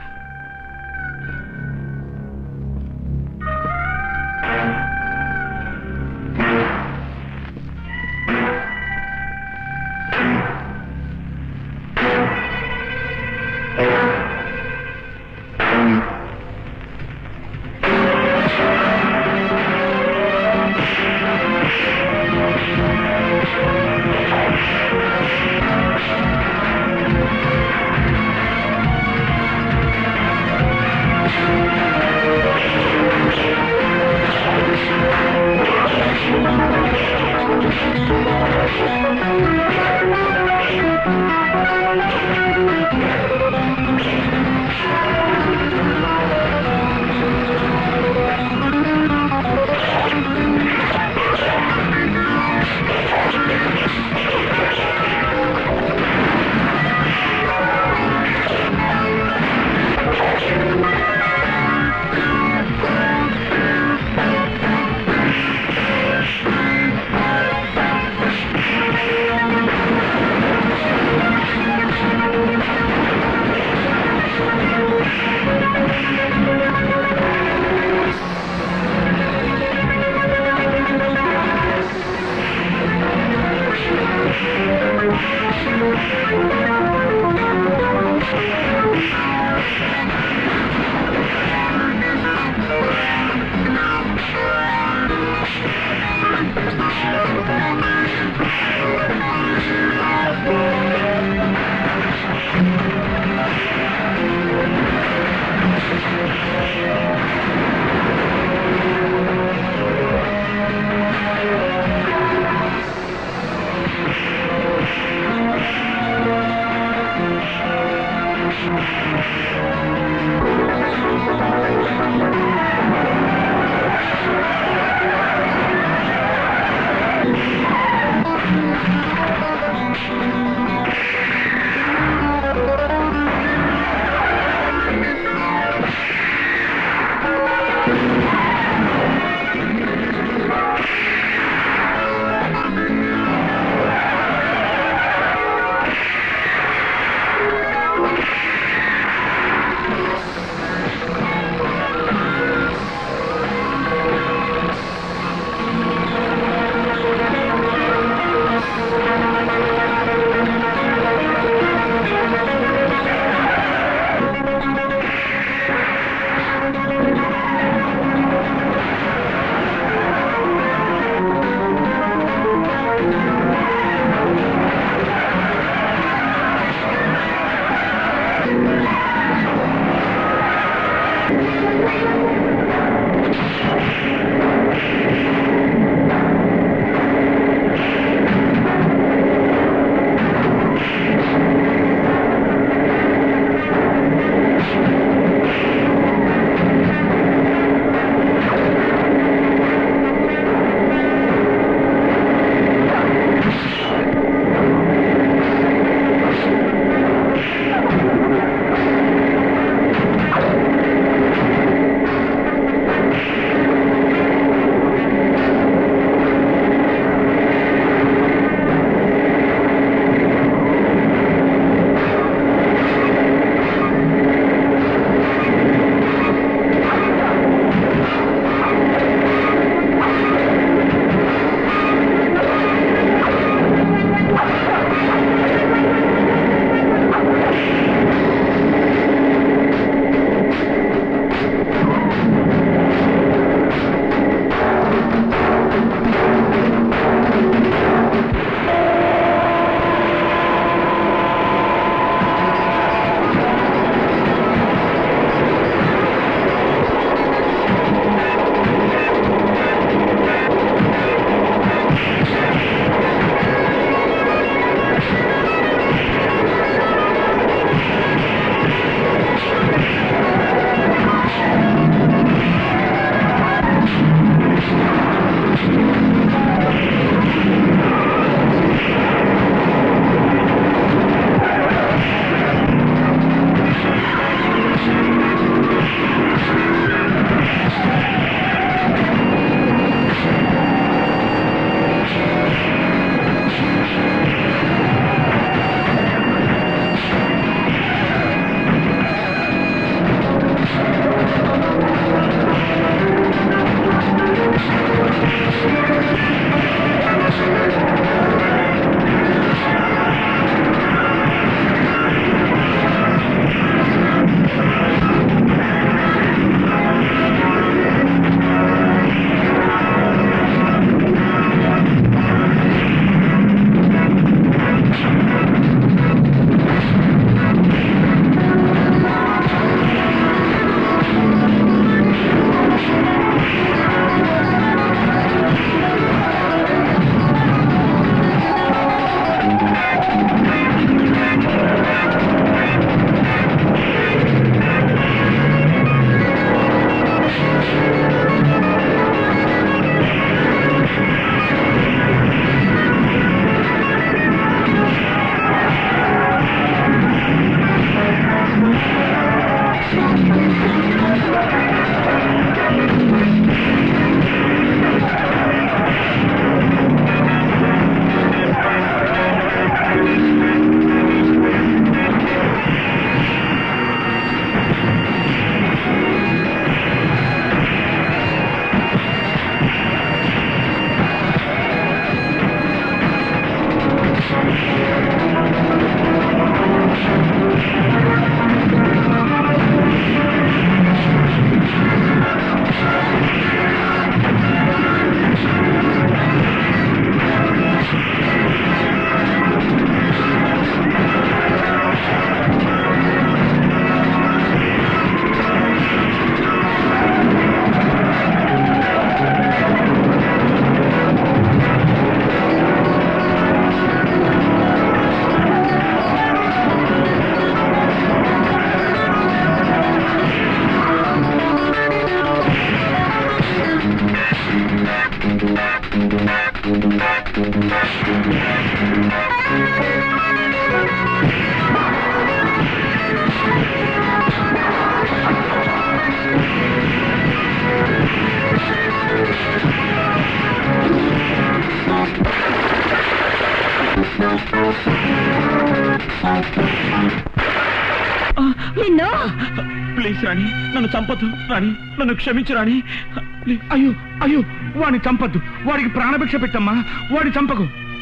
నిన్ను ప్లీజ్ రాణి నన్ను చంపొద్దు రాణి నన్ను క్షమించు రాణి ప్లీజ్. అయ్యో అయ్యో వాడిని చంపొద్దు వాడికి ప్రాణభిక్ష పెట్టమ్మా వాడి చంపకు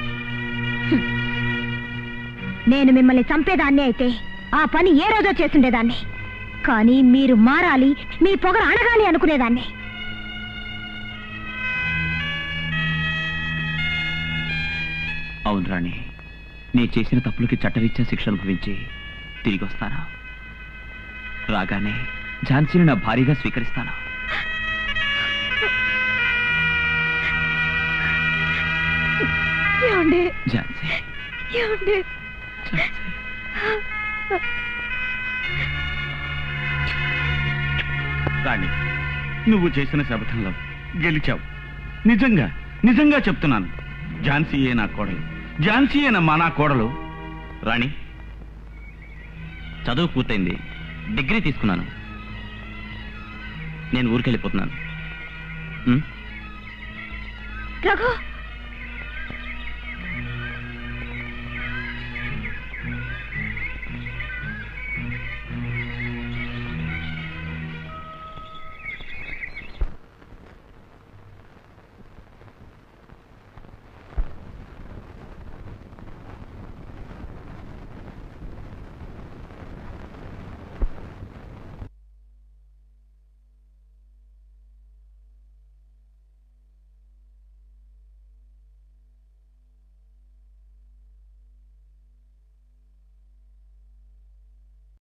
నేను మిమ్మల్ని చంపేదాన్ని అయితే ఆ పని ఏ రోజో చేస్తుండేదాన్ని కానీ మీరు మారాలి మీ పొగరు అణగాలి అనుకునేదాన్ని అవును రాణి నీ చేసిన తప్పులకి చట్టరీత్యా శిక్ష అనుభవించి తిరిగి వస్తాను రాగానే ఝాన్సీని నా భారీగా స్వీకరిస్తాను ఏమండి ఝాన్సీ ఏమండి ఝాన్సీ రాణి నువ్వు చేసిన శపథంలో గెలిచావు నిజంగా నిజంగా చెప్తున్నాను ఝాన్సీయే నా కోడలు ఝాన్సీయేనమ్మా నా కోడలు రాణి చదువు పూర్తయింది డిగ్రీ తీసుకున్నాను నేను ఊరికెళ్ళిపోతున్నాను ఉం? రఘు